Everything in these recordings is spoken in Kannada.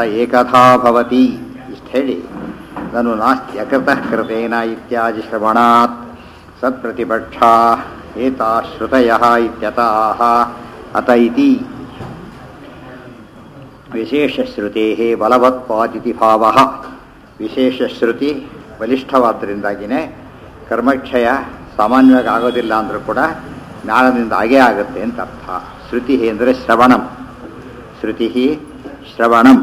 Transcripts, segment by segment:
ಏಕಥಾ ಭವತಿ ಇಷ್ಟು ಹೇಳಿ ನಾನು ನಾಸ್ತ್ಯಕೃತಃ ಕೃತೇನ ಇತ್ಯಾದಿ ಶ್ರವಣಾತ್ ಸತ್ಪ್ರತಿಪಕ್ಷ ಏತಾ ಶ್ರುತಯ ಇತ್ಯತಃ ಅತ ಇತಿ ವಿಶೇಷಶ್ರುತೆ ಬಲವತ್ವಾದಿತಿ ಭಾವ ವಿಶೇಷಶ್ರುತಿ ಬಲಿಷ್ಠವಾದ್ದರಿಂದಾಗಿಯೇ ಕರ್ಮಕ್ಷಯ ಸಾಮಾನ್ಯವಾಗಿ ಆಗೋದಿಲ್ಲ ಅಂದರೂ ಕೂಡ ಜ್ಞಾನದಿಂದ ಆಗೇ ಆಗುತ್ತೆ ಅಂತ ಅರ್ಥ ಶ್ರುತಿ ಅಂದರೆ ಶ್ರವಣಂ ಶ್ರುತಿ ಶ್ರವಣಂ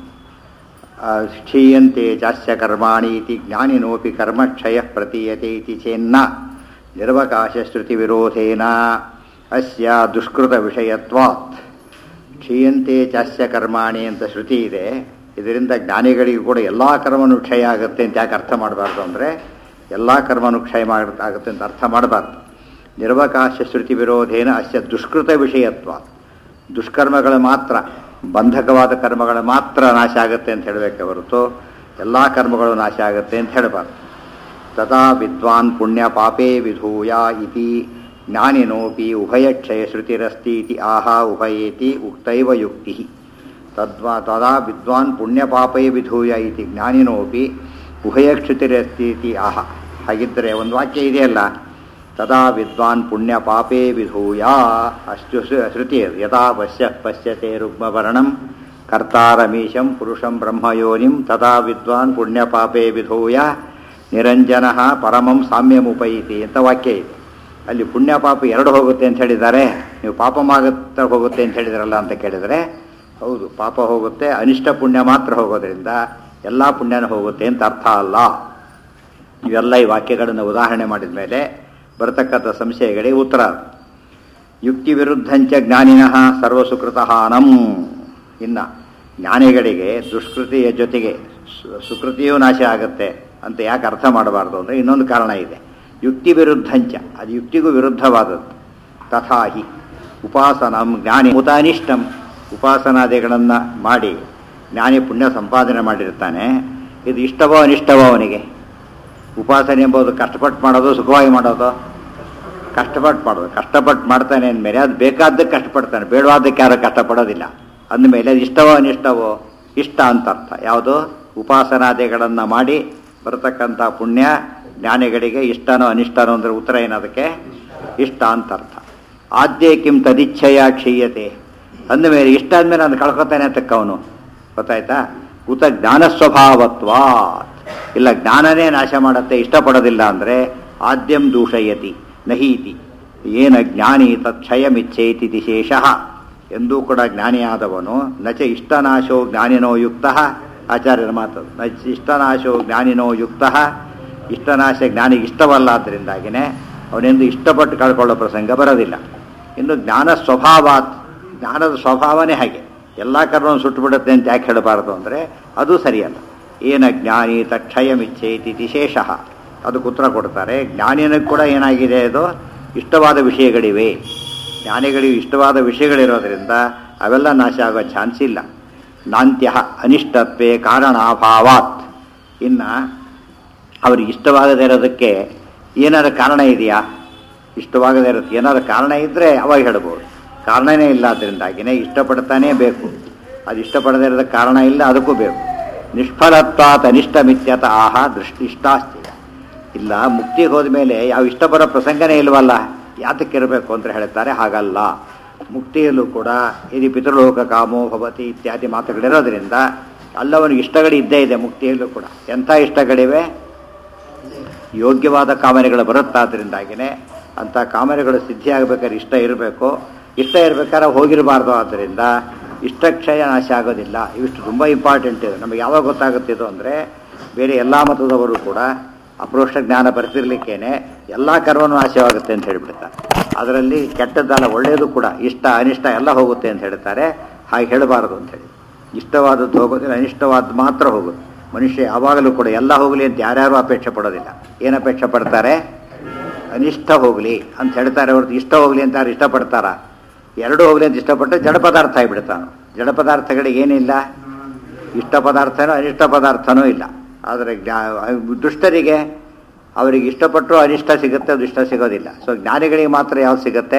ಕ್ಷೀಯಂತೆ ಚಾಸ್ಯ ಕರ್ಮಾಣಿ ಇತಿ ಜ್ಞಾನಿನೋಪಿ ಕರ್ಮಕ್ಷಯ ಪ್ರತೀಯತೆ ಇತಿ ಚೇನ್ನ ನಿರ್ವಕಾಶಶ್ರುತಿ ವಿರೋಧೇನ ಅಸ್ಯ ದುಷ್ಕೃತ ವಿಷಯತ್ವಾತ್ ಕ್ಷೀಯಂತೆ ಚಾಸ್ಯ ಕರ್ಮಾಣಿ ಅಂತ ಶ್ರುತಿ ಇದೆ ಇದರಿಂದ ಜ್ಞಾನಿಗಳಿಗೂ ಕೂಡ ಎಲ್ಲ ಕರ್ಮನು ಕ್ಷಯ ಆಗುತ್ತೆ ಅಂತ ಯಾಕೆ ಅರ್ಥ ಮಾಡಬಾರ್ದು ಅಂದರೆ ಎಲ್ಲ ಕರ್ಮನು ಕ್ಷಯ ಮಾಡ ಆಗುತ್ತೆ ಅಂತ ಅರ್ಥ ಮಾಡಬಾರ್ದು ನಿರ್ವಕಾಶ ಶ್ರುತಿ ವಿರೋಧೇನ ಅಸ್ಯ ದುಷ್ಕೃತ ವಿಷಯತ್ವ ದುಷ್ಕರ್ಮಗಳು ಮಾತ್ರ ಬಂಧಕವಾದ ಕರ್ಮಗಳು ಮಾತ್ರ ನಾಶ ಆಗುತ್ತೆ ಅಂತ ಹೇಳಬೇಕೆ ಹೊರತು ಎಲ್ಲ ಕರ್ಮಗಳು ನಾಶ ಆಗುತ್ತೆ ಅಂತ ಹೇಳಬಾರ್ದು ತಥಾ ವಿದ್ವಾನ್ ಪುಣ್ಯ ಪಾಪೇ ವಿಧೂಯ ಇತಿ ಜ್ಞಾನಿನೋಪಿ ಉಭಯಕ್ಷಯ ಶ್ರುತಿರಸ್ತಿ ಇತಿ ಆಹ ಉಭಯೇತಿ ಉಕ್ತೈವ ಯುಕ್ತಿ ತದ್ವಾ ತದಾ ವಿದ್ವಾನ್ ಪುಣ್ಯ ಪಾಪೇ ವಿಧೂಯ ಇತಿ ಜ್ಞಾನಿನೋಪಿ ಉಭಯಕ್ಷುತಿರಸ್ತಿ ಇತಿ ಆಹ ಹಾಗಿದ್ದರೆ ಒಂದು ವಾಕ್ಯ ಇದೆಯಲ್ಲ ತದಾ ವಿದ್ವಾನ್ ಪುಣ್ಯ ಪಾಪೇ ವಿಧೂಯ ಅಷ್ಟು ಶ್ರುತಿ ಯಥಾ ಪಶ್ಯ ಪಶ್ಯತೆ ರುಗ್ಮವರ್ಣಂ ಕರ್ತಾರಮೀಶಂ ಪುರುಷಂ ಬ್ರಹ್ಮಯೋನಿಂ ತದಾ ವಿದ್ವಾನ್ ಪುಣ್ಯ ಪಾಪೇ ವಿಧೂಯ ನಿರಂಜನ ಪರಮಂ ಸಾಮ್ಯಮುಪೈತಿ ಅಂತ ವಾಕ್ಯ ಇದೆ ಅಲ್ಲಿ ಪುಣ್ಯ ಪಾಪ ಎರಡು ಹೋಗುತ್ತೆ ಅಂತ ಹೇಳಿದ್ದಾರೆ ನೀವು ಪಾಪ ಮಾಗುತ್ತಾ ಹೋಗುತ್ತೆ ಅಂತ ಹೇಳಿದ್ರಲ್ಲ ಅಂತ ಕೇಳಿದರೆ ಹೌದು ಪಾಪ ಹೋಗುತ್ತೆ ಅನಿಷ್ಟ ಪುಣ್ಯ ಮಾತ್ರ ಹೋಗೋದ್ರಿಂದ ಎಲ್ಲ ಪುಣ್ಯನೂ ಹೋಗುತ್ತೆ ಅಂತ ಅರ್ಥ ಅಲ್ಲ ಇವೆಲ್ಲ ಈ ವಾಕ್ಯಗಳನ್ನು ಉದಾಹರಣೆ ಮಾಡಿದ ಮೇಲೆ ಬರತಕ್ಕಂಥ ಸಂಶಯಗಳಿಗೆ ಉತ್ತರ ಯುಕ್ತಿ ವಿರುದ್ಧಂಚ ಜ್ಞಾನಿನಃ ಸರ್ವಸುಕೃತಹಾನಂ ಇನ್ನು ಜ್ಞಾನಿಗಳಿಗೆ ದುಷ್ಕೃತಿಯ ಜೊತೆಗೆ ಸುಕೃತಿಯೂ ನಾಶ ಆಗುತ್ತೆ ಅಂತ ಯಾಕೆ ಅರ್ಥ ಮಾಡಬಾರ್ದು ಅಂದರೆ ಇನ್ನೊಂದು ಕಾರಣ ಇದೆ ಯುಕ್ತಿ ವಿರುದ್ಧಂಚ ಅದು ಯುಕ್ತಿಗೂ ವಿರುದ್ಧವಾದದ್ದು ತಥಾಹಿ ಉಪಾಸನಂ ಜ್ಞಾನಿ ಮುತಾನಿಷ್ಟಂ ಉಪಾಸನಾದಿಗಳನ್ನು ಮಾಡಿ ಜ್ಞಾನಿ ಪುಣ್ಯ ಸಂಪಾದನೆ ಮಾಡಿರ್ತಾನೆ ಇದು ಇಷ್ಟವೋ ಅನಿಷ್ಟವೋ ಅವನಿಗೆ ಉಪಾಸನೆ ಎಂಬುದು ಕಷ್ಟಪಟ್ಟು ಮಾಡೋದು ಸುಖವಾಗಿ ಮಾಡೋದು ಕಷ್ಟಪಟ್ಟು ಮಾಡೋದು ಕಷ್ಟಪಟ್ಟು ಮಾಡ್ತಾನೆ ಅಂದಮೇಲೆ ಅದು ಬೇಕಾದ್ದಕ್ಕೆ ಕಷ್ಟಪಡ್ತಾನೆ ಬೇಡವಾದಕ್ಕೆ ಯಾರು ಕಷ್ಟಪಡೋದಿಲ್ಲ ಅಂದಮೇಲೆ ಅದು ಇಷ್ಟವೋ ಅನಿಷ್ಟವೋ ಇಷ್ಟ ಅಂತ ಅರ್ಥ ಯಾವುದು ಉಪಾಸನಾದಿಗಳನ್ನು ಮಾಡಿ ಬರತಕ್ಕಂಥ ಪುಣ್ಯ ಜ್ಞಾನಿಗಳಿಗೆ ಇಷ್ಟನೋ ಅನಿಷ್ಟನೋ ಅಂದರೆ ಉತ್ತರ ಏನದಕ್ಕೆ ಇಷ್ಟ ಅಂತ ಅರ್ಥ ಆದ್ಯ ಕಿಂ ತದಿಚ್ಛಯ ಕ್ಷೀಯತೆ ಅಂದಮೇಲೆ ಇಷ್ಟ ಆದಮೇಲೆ ನಾನು ಕಳ್ಕೊತಾನೆ ಅಂತಕ್ಕವನು ಗೊತ್ತಾಯ್ತಾ ಉತ ಜ್ಞಾನ ಸ್ವಭಾವತ್ವಾತ್ ಇಲ್ಲ ಜ್ಞಾನನೇ ನಾಶ ಮಾಡುತ್ತೆ ಇಷ್ಟಪಡೋದಿಲ್ಲ ಅಂದರೆ ಆದ್ಯಂ ದೂಷಯತಿ ನಹೀತಿ ಏನ ಜ್ಞಾನಿ ತತ್ಕ್ಷಯಮಿಚ್ಛೇತಿ ಶೇಷಃ ಎಂದೂ ಕೂಡ ಜ್ಞಾನಿಯಾದವನು ನಚ ಇಷ್ಟನಾಶೋ ಜ್ಞಾನಿನೋ ಯುಕ್ತ ಆಚಾರ್ಯರ ಮಾತು ನಚ ಇಷ್ಟನಾಶೋ ಜ್ಞಾನಿನೋ ಯುಕ್ತ ಇಷ್ಟನಾಶ ಜ್ಞಾನಿಗೆ ಇಷ್ಟವಲ್ಲ ಆದ್ದರಿಂದಾಗಿನೇ ಅವನೆಂದು ಇಷ್ಟಪಟ್ಟು ಕಳ್ಕೊಳ್ಳೋ ಪ್ರಸಂಗ ಬರೋದಿಲ್ಲ ಇನ್ನು ಜ್ಞಾನ ಸ್ವಭಾವಾತ್ ಜ್ಞಾನದ ಸ್ವಭಾವನೇ ಹಾಗೆ ಎಲ್ಲ ಕರ್ಮವನ್ನು ಸುಟ್ಟುಬಿಡುತ್ತೆ ಅಂತ ಯಾಕೆ ಹೇಳಬಾರದು ಅಂದರೆ ಅದು ಸರಿಯಲ್ಲ ಏನ ಜ್ಞಾನಿ ತಕ್ಷಯಮಿಚ್ಛೇತಿ ಶೇಷಃ ಅದಕ್ಕೆ ಉತ್ತರ ಕೊಡ್ತಾರೆ ಜ್ಞಾನಿನಿಗೆ ಕೂಡ ಏನಾಗಿದೆ ಅದು ಇಷ್ಟವಾದ ವಿಷಯಗಳಿವೆ ಜ್ಞಾನಿಗಳಿಗೆ ಇಷ್ಟವಾದ ವಿಷಯಗಳಿರೋದ್ರಿಂದ ಅವೆಲ್ಲ ನಾಶ ಆಗೋ ಚಾನ್ಸ್ ಇಲ್ಲ ನಾಂತ್ಯ ಅನಿಷ್ಟತ್ವೇ ಕಾರಣಾಭಾವಾತ್ ಇನ್ನು ಅವ್ರಿಗೆ ಇಷ್ಟವಾಗದೇ ಇರೋದಕ್ಕೆ ಏನಾದ್ರು ಕಾರಣ ಇದೆಯಾ ಇಷ್ಟವಾಗದೇ ಇರುತ್ತೆ ಏನಾದ್ರು ಕಾರಣ ಇದ್ದರೆ ಅವಾಗ ಹೇಳ್ಬೋದು ಕಾರಣನೇ ಇಲ್ಲ ಅದರಿಂದಾಗಿನೇ ಇಷ್ಟಪಡ್ತಾನೇ ಬೇಕು ಅದು ಇಷ್ಟಪಡದೇ ಇರೋದಕ್ಕೆ ಕಾರಣ ಇಲ್ಲ ಅದಕ್ಕೂ ಬೇಕು ನಿಷ್ಫಲತ್ವಾತ್ ಅನಿಷ್ಟ ಮಿತ್ಯತ ಆಹ ದೃಷ್ಟಿ ಇಷ್ಟಾಸ್ತಿಯ ಇಲ್ಲ ಮುಕ್ತಿಗೆ ಹೋದ ಮೇಲೆ ಯಾವ ಇಷ್ಟಪಡೋ ಪ್ರಸಂಗನೇ ಇಲ್ವಲ್ಲ ಯಾತಕ್ಕಿರಬೇಕು ಅಂತ ಹೇಳ್ತಾರೆ ಹಾಗಲ್ಲ ಮುಕ್ತಿಯಲ್ಲೂ ಕೂಡ ಇದು ಪಿತೃಲೋಕ ಕಾಮೋ ಭವತಿ ಇತ್ಯಾದಿ ಮಾತುಗಳಿರೋದ್ರಿಂದ ಅಲ್ಲವನಿಗೆ ಇಷ್ಟಗಳು ಇದ್ದೇ ಇದೆ ಮುಕ್ತಿಯಲ್ಲೂ ಕೂಡ ಎಂಥ ಇಷ್ಟಗಳಿವೆ ಯೋಗ್ಯವಾದ ಕಾಮನೆಗಳು ಬರುತ್ತಾದ್ರಿಂದಾಗಿನೇ ಅಂಥ ಕಾಮನೆಗಳು ಸಿದ್ಧಿಯಾಗಬೇಕಾದ್ರೆ ಇಷ್ಟ ಇರಬೇಕು ಇಷ್ಟ ಇರಬೇಕಾದ್ರೆ ಹೋಗಿರಬಾರ್ದು ಆದ್ದರಿಂದ ಇಷ್ಟಕ್ಷಯ ನಾಶ ಆಗೋದಿಲ್ಲ ಇವಿಷ್ಟು ತುಂಬ ಇಂಪಾರ್ಟೆಂಟ್ ಇದೆ ನಮಗೆ ಯಾವಾಗ ಗೊತ್ತಾಗುತ್ತಿದ್ದು ಅಂದರೆ ಬೇರೆ ಎಲ್ಲ ಮತದವರು ಕೂಡ ಅಪ್ರೋಷ್ಟ ಜ್ಞಾನ ಬರ್ತಿರ್ಲಿಕ್ಕೇನೆ ಎಲ್ಲ ಕರ್ಮನೂ ನಾಶವಾಗುತ್ತೆ ಅಂತ ಹೇಳಿಬಿಡ್ತಾರೆ ಅದರಲ್ಲಿ ಕೆಟ್ಟದ್ದಲ್ಲ ಒಳ್ಳೆಯದು ಕೂಡ ಇಷ್ಟ ಅನಿಷ್ಟ ಎಲ್ಲ ಹೋಗುತ್ತೆ ಅಂತ ಹೇಳ್ತಾರೆ ಹಾಗೆ ಹೇಳಬಾರದು ಅಂತೇಳಿ ಇಷ್ಟವಾದದ್ದು ಹೋಗೋದಿಲ್ಲ ಅನಿಷ್ಟವಾದ್ದು ಮಾತ್ರ ಹೋಗುತ್ತೆ ಮನುಷ್ಯ ಯಾವಾಗಲೂ ಕೂಡ ಎಲ್ಲ ಹೋಗಲಿ ಅಂತ ಯಾರ್ಯಾರು ಅಪೇಕ್ಷೆ ಪಡೋದಿಲ್ಲ ಏನು ಅಪೇಕ್ಷೆ ಪಡ್ತಾರೆ ಅನಿಷ್ಟ ಹೋಗಲಿ ಅಂತ ಹೇಳ್ತಾರೆ ಹೊರತು ಇಷ್ಟ ಹೋಗಲಿ ಅಂತ ಯಾರು ಇಷ್ಟಪಡ್ತಾರ ಎರಡು ಹೋಗಲಿ ಅಂತ ಇಷ್ಟಪಟ್ಟರೆ ಜಡ ಪದಾರ್ಥ ಆಗಿಬಿಡ್ತಾನು ಜಡ ಪದಾರ್ಥಗಳಿಗೆ ಏನಿಲ್ಲ ಇಷ್ಟ ಪದಾರ್ಥನೂ ಅನಿಷ್ಟ ಪದಾರ್ಥನೂ ಇಲ್ಲ ಆದರೆ ದುಷ್ಟರಿಗೆ ಅವರಿಗೆ ಇಷ್ಟಪಟ್ಟರು ಅನಿಷ್ಟ ಸಿಗುತ್ತೆ ಅದು ಇಷ್ಟ ಸಿಗೋದಿಲ್ಲ ಸೊ ಜ್ಞಾನಿಗಳಿಗೆ ಮಾತ್ರ ಯಾವ್ದು ಸಿಗುತ್ತೆ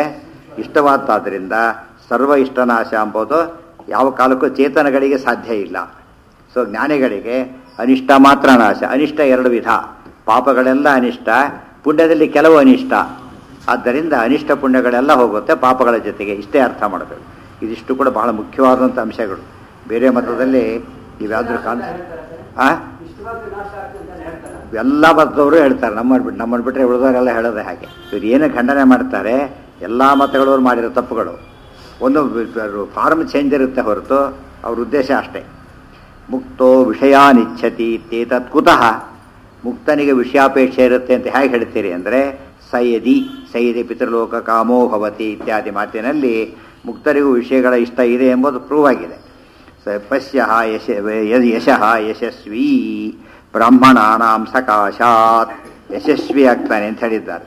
ಇಷ್ಟವಾದ್ದಾದ್ರಿಂದ ಸರ್ವ ಇಷ್ಟನಾಶ ಎಂಬುದು ಯಾವ ಕಾಲಕ್ಕೂ ಚೇತನಗಳಿಗೆ ಸಾಧ್ಯ ಇಲ್ಲ ಸೊ ಜ್ಞಾನಿಗಳಿಗೆ ಅನಿಷ್ಟ ಮಾತ್ರ ನಾಶ ಅನಿಷ್ಟ ಎರಡು ವಿಧ ಪಾಪಗಳೆಲ್ಲ ಅನಿಷ್ಟ ಪುಣ್ಯದಲ್ಲಿ ಕೆಲವು ಅನಿಷ್ಟ ಆದ್ದರಿಂದ ಅನಿಷ್ಟ ಪುಣ್ಯಗಳೆಲ್ಲ ಹೋಗುತ್ತೆ ಪಾಪಗಳ ಜೊತೆಗೆ ಇಷ್ಟೇ ಅರ್ಥ ಮಾಡಬೇಕು ಇದಿಷ್ಟು ಕೂಡ ಬಹಳ ಮುಖ್ಯವಾದಂಥ ಅಂಶಗಳು ಬೇರೆ ಮತದಲ್ಲಿ ಇವ್ಯಾವ್ದ್ರ ಕಾನ್ ಆ ಎಲ್ಲ ಮತದವರು ಹೇಳ್ತಾರೆ ನಮ್ಮನ್ನು ಬಿಟ್ಟು ನಮ್ಮನ್ನು ಬಿಟ್ಟರೆ ಉಳಿದವರೆಲ್ಲ ಹೇಳೋದೇ ಹಾಗೆ ಇವ್ರು ಏನು ಖಂಡನೆ ಮಾಡ್ತಾರೆ ಎಲ್ಲ ಮತಗಳವರು ಮಾಡಿರೋ ತಪ್ಪುಗಳು ಒಂದು ಫಾರ್ಮ್ ಚೇಂಜ್ ಇರುತ್ತೆ ಹೊರತು ಅವ್ರ ಉದ್ದೇಶ ಅಷ್ಟೇ ಮುಕ್ತೋ ವಿಷಯಾನಿಚ್ಛತಿ ತೇತತ್ ಕುತಃ ಮುಕ್ತನಿಗೆ ವಿಷಯಾಪೇಕ್ಷೆ ಇರುತ್ತೆ ಅಂತ ಹೇಗೆ ಹೇಳ್ತೀರಿ ಅಂದರೆ ಸಯದಿ ಸಯದಿ ಪಿತೃಲೋಕ ಕಾಮೋ ಭವತಿ ಇತ್ಯಾದಿ ಮಾತಿನಲ್ಲಿ ಮುಕ್ತರಿಗೂ ವಿಷಯಗಳ ಇಷ್ಟ ಇದೆ ಎಂಬುದು ಪ್ರೂವ್ ಆಗಿದೆ ಸ ಪಶ್ಯ ಯಶ ಯಶಃ ಯಶಸ್ವಿ ಬ್ರಾಹ್ಮಣಾನಾಂ ಸಕಾಶಾತ್ ಯಶಸ್ವಿ ಆಗ್ತಾನೆ ಅಂತ ಹೇಳಿದ್ದಾರೆ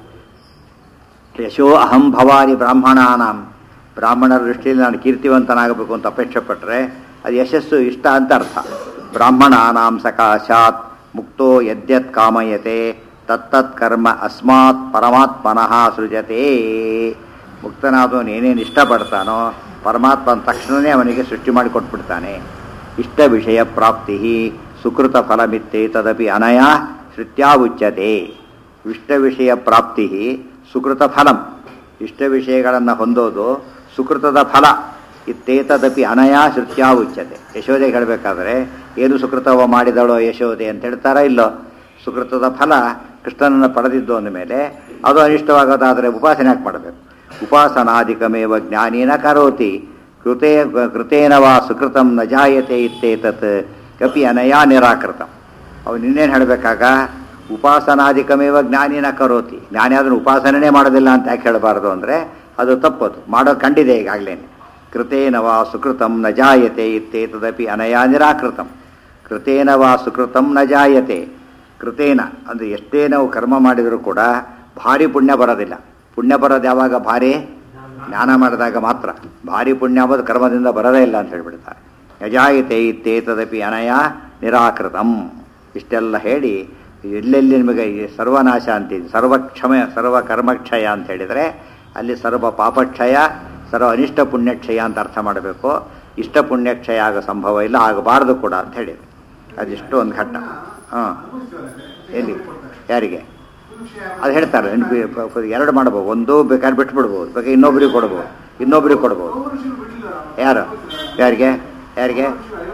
ಯಶೋ ಅಹಂ ಭವಾನಿ ಬ್ರಾಹ್ಮಣಾನಾಂ ಬ್ರಾಹ್ಮಣರ ದೃಷ್ಟಿಯಲ್ಲಿ ನಾನು ಕೀರ್ತಿವಂತನಾಗಬೇಕು ಅಂತ ಅಪೇಕ್ಷೆ ಪಟ್ಟರೆ ಅದು ಯಶಸ್ಸು ಇಷ್ಟ ಅಂತ ಅರ್ಥ ಬ್ರಾಹ್ಮಣಾನಾಂ ಸಕಾಶಾತ್ ಮುಕ್ತೋ ಯದ್ಯತ್ ಕಾಮಯತೆ ತತ್ತತ್ ಕರ್ಮ ಅಸ್ಮಾತ್ ಪರಮಾತ್ಮನಃ ಸೃಜತೆ ಮುಕ್ತನಾದವನು ಏನೇನು ಇಷ್ಟಪಡ್ತಾನೋ ಪರಮಾತ್ಮನ ತಕ್ಷಣವೇ ಅವನಿಗೆ ಸೃಷ್ಟಿ ಮಾಡಿ ಕೊಟ್ಬಿಡ್ತಾನೆ ಇಷ್ಟ ವಿಷಯ ಪ್ರಾಪ್ತಿ ಸುಕೃತ ಫಲಮಿತ್ತೆ ತದಪಿ ಅನಯ ಶ್ರುತ್ಯಾವುಚ್ಯತೆ ಇಷ್ಟ ವಿಷಯ ಪ್ರಾಪ್ತಿ ಸುಕೃತ ಫಲಂ ಇಷ್ಟ ವಿಷಯಗಳನ್ನು ಹೊಂದೋದು ಸುಕೃತದ ಫಲ ಇತ್ತೇತದಪಿ ಅನಯ ಶ್ರುತ್ಯಾವುಚ್ಯತೆ ಯಶೋದೆ ಹೇಳಬೇಕಾದ್ರೆ ಏನು ಸುಕೃತವ ಮಾಡಿದಳೋ ಯಶೋದೆ ಅಂತ ಹೇಳ್ತಾರಾ ಇಲ್ಲೋ ಸುಕೃತದ ಫಲ ಕೃಷ್ಣನನ್ನು ಪಡೆದಿದ್ದು ಅಂದ ಮೇಲೆ ಅದು ಅನಿಷ್ಟವಾಗೋದಾದರೆ ಉಪಾಸನೆ ಯಾಕೆ ಮಾಡಬೇಕು ಉಪಾಸನಾಧಿಕಮೇವ ಜ್ಞಾನೇನ ಕರೋತಿ ಕೃತೇ ಕೃತೇನ ವಾ ಸುಕೃತಂ ನ ಜಾಯತೆ ಇತ್ತೇತತ್ ಕಪಿ ಅನಯಾ ನಿರಾಕೃತಂ ಅವನು ಇನ್ನೇನು ಹೇಳಬೇಕಾಗ ಉಪಾಸನಾಧಿಕಮೇವ ಜ್ಞಾನಿನ ಕರೋತಿ ಜ್ಞಾನಿ ಅದನ್ನು ಉಪಾಸನೆ ಮಾಡೋದಿಲ್ಲ ಅಂತ ಯಾಕೆ ಹೇಳಬಾರ್ದು ಅಂದರೆ ಅದು ತಪ್ಪದು ಮಾಡೋದು ಕಂಡಿದೆ ಈಗಾಗಲೇ ಕೃತೇನ ವಾ ಸುಕೃತಂ ನ ಜಾಯತೆ ಇತ್ತೇತದಪಿ ಅನಯಾ ನಿರಾಕೃತಂ ಕೃತೇನ ವಾ ಸುಕೃತಂ ನ ಜಾಯತೆ ಕೃತೇನ ಅಂದರೆ ಎಷ್ಟೇ ನಾವು ಕರ್ಮ ಮಾಡಿದರೂ ಕೂಡ ಭಾರಿ ಪುಣ್ಯ ಬರೋದಿಲ್ಲ ಪುಣ್ಯ ಬರೋದು ಯಾವಾಗ ಭಾರಿ ಜ್ಞಾನ ಮಾಡಿದಾಗ ಮಾತ್ರ ಭಾರಿ ಪುಣ್ಯ ಅಂಬೋದು ಕರ್ಮದಿಂದ ಬರೋದೇ ಇಲ್ಲ ಅಂತ ಹೇಳ್ಬಿಡ್ತಾರೆ ಯಜಾಯತೆ ಇತ್ತೇತದಪಿ ಅನಯ ನಿರಾಕೃತಂ ಇಷ್ಟೆಲ್ಲ ಹೇಳಿ ಎಲ್ಲೆಲ್ಲಿ ನಿಮಗೆ ಈ ಸರ್ವನಾಶ ಅಂತಿದೆ ಸರ್ವಕ್ಷಮ ಸರ್ವ ಕರ್ಮಕ್ಷಯ ಅಂತ ಹೇಳಿದರೆ ಅಲ್ಲಿ ಸರ್ವ ಪಾಪಕ್ಷಯ ಸರ್ವ ಅನಿಷ್ಟ ಪುಣ್ಯಕ್ಷಯ ಅಂತ ಅರ್ಥ ಮಾಡಬೇಕು ಇಷ್ಟ ಪುಣ್ಯಕ್ಷಯ ಆಗೋ ಸಂಭವ ಇಲ್ಲ ಆಗಬಾರ್ದು ಕೂಡ ಅಂತ ಹೇಳಿದೆ ಅದಿಷ್ಟು ಒಂದು ಘಟ್ಟ ಹಾಂ ಎಲ್ಲಿ ಯಾರಿಗೆ ಅದು ಹೇಳ್ತಾರೆ ಎರಡು ಮಾಡ್ಬೋದು ಒಂದು ಬೇಕಾದ್ರೆ ಬಿಟ್ಬಿಡ್ಬೋದು ಬೇಕಾದ್ರೆ ಇನ್ನೊಬ್ರಿಗೆ ಕೊಡ್ಬೋದು ಇನ್ನೊಬ್ರಿಗೆ ಕೊಡ್ಬೋದು ಯಾರು ಯಾರಿಗೆ ಯಾರಿಗೆ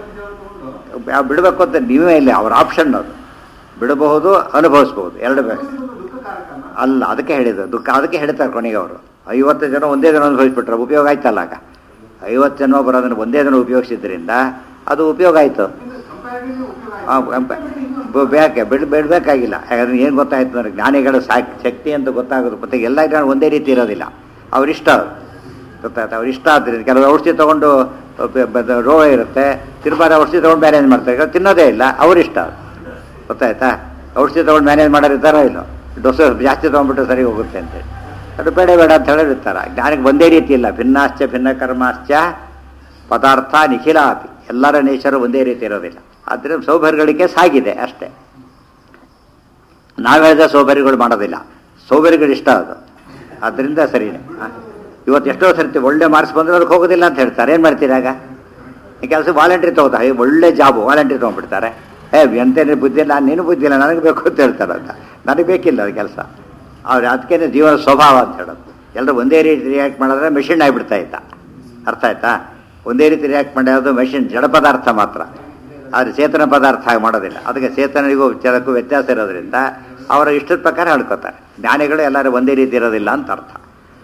ಯಾವ ಬಿಡಬೇಕು ಅಂತ ನೀವೇ ಇಲ್ಲ ಅವ್ರ ಆಪ್ಷನ್ ಅದು ಬಿಡಬಹುದು ಅನುಭವಿಸ್ಬೋದು ಎರಡು ಬೇಕು ಅಲ್ಲ ಅದಕ್ಕೆ ಹೇಳಿದ್ದು ದುಃಖ ಅದಕ್ಕೆ ಹೇಳ್ತಾರೆ ಕೊನೆಗೆ ಅವರು ಐವತ್ತು ಜನ ಒಂದೇ ದಿನ ಅನುಭವಿಸ್ಬಿಟ್ರೆ ಉಪಯೋಗ ಆಯ್ತಲ್ಲ ಆಗ ಐವತ್ತು ಜನ ಬರೋದನ್ನು ಒಂದೇ ದಿನ ಉಪಯೋಗಿಸಿದ್ರಿಂದ ಅದು ಉಪಯೋಗ ಆಯಿತು ಬೇಕೆ ಬಿಡ್ ಬಿಡಬೇಕಾಗಿಲ್ಲ ಯಾಕಂದ್ರೆ ಏನು ಗೊತ್ತಾಯ್ತು ನನಗೆ ಜ್ಞಾನಿಗಳ ಸಾಕ್ ಶಕ್ತಿ ಅಂತ ಗೊತ್ತಾಗೋದು ಮತ್ತೆ ಎಲ್ಲ ಜ್ಞಾನ ಒಂದೇ ರೀತಿ ಇರೋದಿಲ್ಲ ಅವರಿಷ್ಟ ಗೊತ್ತಾಯ್ತು ಅವ್ರಿಷ್ಟ ಆದ್ದರಿಂದ ಕೆಲವು ಔಷಧಿ ತೊಗೊಂಡು ರೋಗ ಇರುತ್ತೆ ತಿರುಪಾದ ಔಷಧಿ ತೊಗೊಂಡು ಮ್ಯಾನೇಜ್ ಮಾಡ್ತಾರೆ ತಿನ್ನೋದೇ ಇಲ್ಲ ಅವರಿಷ್ಟ ಗೊತ್ತಾಯ್ತಾ ಔಷಧಿ ತೊಗೊಂಡು ಮ್ಯಾನೇಜ್ ಮಾಡೋರು ಇದ್ದಾರೋ ಇಲ್ಲ ಡೋಸ ಜಾಸ್ತಿ ತೊಗೊಂಡ್ಬಿಟ್ಟು ಸರಿ ಹೋಗುತ್ತೆ ಅಂತೇಳಿ ಅದು ಬೇಡ ಬೇಡ ಅಂತ ಹೇಳಿರ್ತಾರೆ ಜ್ಞಾನಕ್ಕೆ ಒಂದೇ ರೀತಿ ಇಲ್ಲ ಭಿನ್ನಾಶ್ಚ ಭಿನ್ನ ಕರ್ಮಾಶ್ಚ ಪದಾರ್ಥ ನಿಖಿಲ ಅಪಿ ಎಲ್ಲರ ನೇಚರು ಒಂದೇ ರೀತಿ ಇರೋದಿಲ್ಲ ಆದ್ದರಿಂದ ಸೌಭರ್ಯಗಳಿಗೆ ಸಾಗಿದೆ ಅಷ್ಟೇ ನಾವು ಹೇಳಿದ ಸೌಭರ್ಯಗಳು ಮಾಡೋದಿಲ್ಲ ಸೌಭರ್ಯಗಳು ಇಷ್ಟ ಅದು ಆದ್ದರಿಂದ ಸರಿನೇ ಇವತ್ತು ಎಷ್ಟೋ ಸರ್ತಿ ಒಳ್ಳೆ ಮಾರ್ಕ್ಸ್ ಬಂದರೆ ಅದಕ್ಕೆ ಹೋಗೋದಿಲ್ಲ ಅಂತ ಹೇಳ್ತಾರೆ ಏನು ಮಾಡ್ತೀರಾಗ ಈ ಕೆಲಸ ವಾಲಂಟ್ರಿ ತೊಗೋತಾರೆ ಒಳ್ಳೆ ಜಾಬು ವಾಲಂಟ್ರಿ ತೊಗೊಂಡ್ಬಿಡ್ತಾರೆ ಏ ಎಂತೇನು ಬುದ್ಧಿ ಇಲ್ಲ ನೀನು ಬುದ್ಧಿ ಇಲ್ಲ ನನಗೆ ಬೇಕು ಅಂತ ಹೇಳ್ತಾರೆ ಅಂತ ನನಗೆ ಬೇಕಿಲ್ಲ ಅದು ಕೆಲಸ ಅವ್ರು ಅದಕ್ಕೇನೆ ಜೀವನ ಸ್ವಭಾವ ಅಂತ ಹೇಳೋದು ಎಲ್ಲರೂ ಒಂದೇ ರೀತಿ ರಿಯಾಕ್ಟ್ ಮಾಡಿದ್ರೆ ಮೆಷಿನ್ ಆಗಿಬಿಡ್ತಾ ಇತ್ತ ಅರ್ಥ ಆಯ್ತಾ ಒಂದೇ ರೀತಿ ರಿಯಾಕ್ಟ್ ಮಾಡೋದು ಮೆಷಿನ್ ಜಡ ಪದಾರ್ಥ ಮಾತ್ರ ಆದರೆ ಚೇತನ ಪದಾರ್ಥ ಹಾಗೆ ಮಾಡೋದಿಲ್ಲ ಅದಕ್ಕೆ ಚೇತನರಿಗೂ ಜಡಕ್ಕೂ ವ್ಯತ್ಯಾಸ ಇರೋದ್ರಿಂದ ಅವರ ಇಷ್ಟದ ಪ್ರಕಾರ ಹೇಳ್ಕೊತಾರೆ ಜ್ಞಾನಿಗಳು ಎಲ್ಲರೂ ಒಂದೇ ರೀತಿ ಇರೋದಿಲ್ಲ ಅಂತ ಅರ್ಥ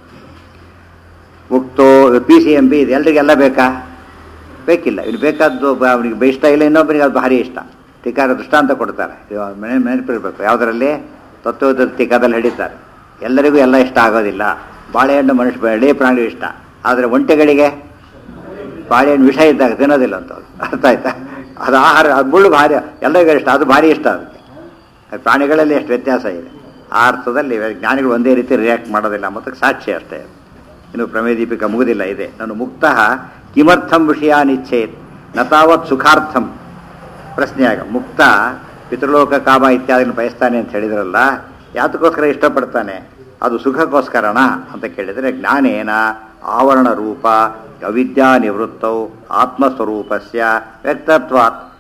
ಮುಕ್ತೋ ಪಿ ಸಿ ಎಂ ಬಿ ಇದು ಎಲ್ರಿಗೆಲ್ಲ ಬೇಕಾ ಬೇಕಿಲ್ಲ ಇಲ್ಲಿ ಬೇಕಾದ್ದು ಅವನಿಗೆ ಇಷ್ಟ ಇಲ್ಲ ಇನ್ನೊಬ್ಬರಿಗೆ ಅದು ಭಾರಿ ಇಷ್ಟ ಟೀಕಾರ ದೃಷ್ಟಾಂತ ಕೊಡ್ತಾರೆ ಮನೆ ನೆನಪಿರ್ಬೇಕು ಯಾವುದರಲ್ಲಿ ತತ್ವದ ಟೀಕಾದಲ್ಲಿ ಹಿಡಿತಾರೆ ಎಲ್ಲರಿಗೂ ಎಲ್ಲ ಇಷ್ಟ ಆಗೋದಿಲ್ಲ ಬಾಳೆಹಣ್ಣು ಮನುಷ್ಯ ಬೆಳೆ ಪ್ರಾಣಿ ಇಷ್ಟ ಆದರೆ ಒಂಟೆಗಳಿಗೆ ಬಾಳೆಹಣ್ಣು ವಿಷ ಇದ್ದಾಗ ತಿನ್ನೋದಿಲ್ಲ ಅಂತ ಅರ್ಥ ಆಯ್ತಾ ಅದು ಆಹಾರ ಅದು ಮುಳ್ಳು ಭಾರಿ ಎಲ್ಲರಿಗೂ ಇಷ್ಟ ಅದು ಭಾರಿ ಇಷ್ಟ ಅದಕ್ಕೆ ಪ್ರಾಣಿಗಳಲ್ಲಿ ಎಷ್ಟು ವ್ಯತ್ಯಾಸ ಇದೆ ಆ ಅರ್ಥದಲ್ಲಿ ಜ್ಞಾನಿಗಳು ಒಂದೇ ರೀತಿ ರಿಯಾಕ್ಟ್ ಮಾಡೋದಿಲ್ಲ ಮತ್ತು ಸಾಕ್ಷಿ ಅಷ್ಟೇ ಇನ್ನು ಪ್ರಮೇದೀಪಿಕ ಮುಗುದಿಲ್ಲ ಇದೆ ನಾನು ಮುಕ್ತ ಕಿಮರ್ಥಂ ವಿಷಯ ನಿಚ್ಛೇತ್ ನ ತಾವತ್ ಸುಖಾರ್ಥಂ ಪ್ರಶ್ನೆಯಾಗ ಮುಕ್ತ ಪಿತೃಲೋಕ ಕಾಮ ಇತ್ಯಾದಿನ ಬಯಸ್ತಾನೆ ಅಂತ ಹೇಳಿದ್ರಲ್ಲ ಯಾತಕ್ಕೋಸ್ಕರ ಇಷ್ಟಪಡ್ತಾನೆ ಅದು ಸುಖಕ್ಕೋಸ್ಕರಣ ಅಂತ ಕೇಳಿದರೆ ಜ್ಞಾನೇನ ಆವರಣ ರೂಪ ಅವಿದ್ಯಾ ನಿವೃತ್ತೌ ಆತ್ಮಸ್ವರೂಪಸ್ಯ ವ್ಯಕ್ತತ್ವಾತ್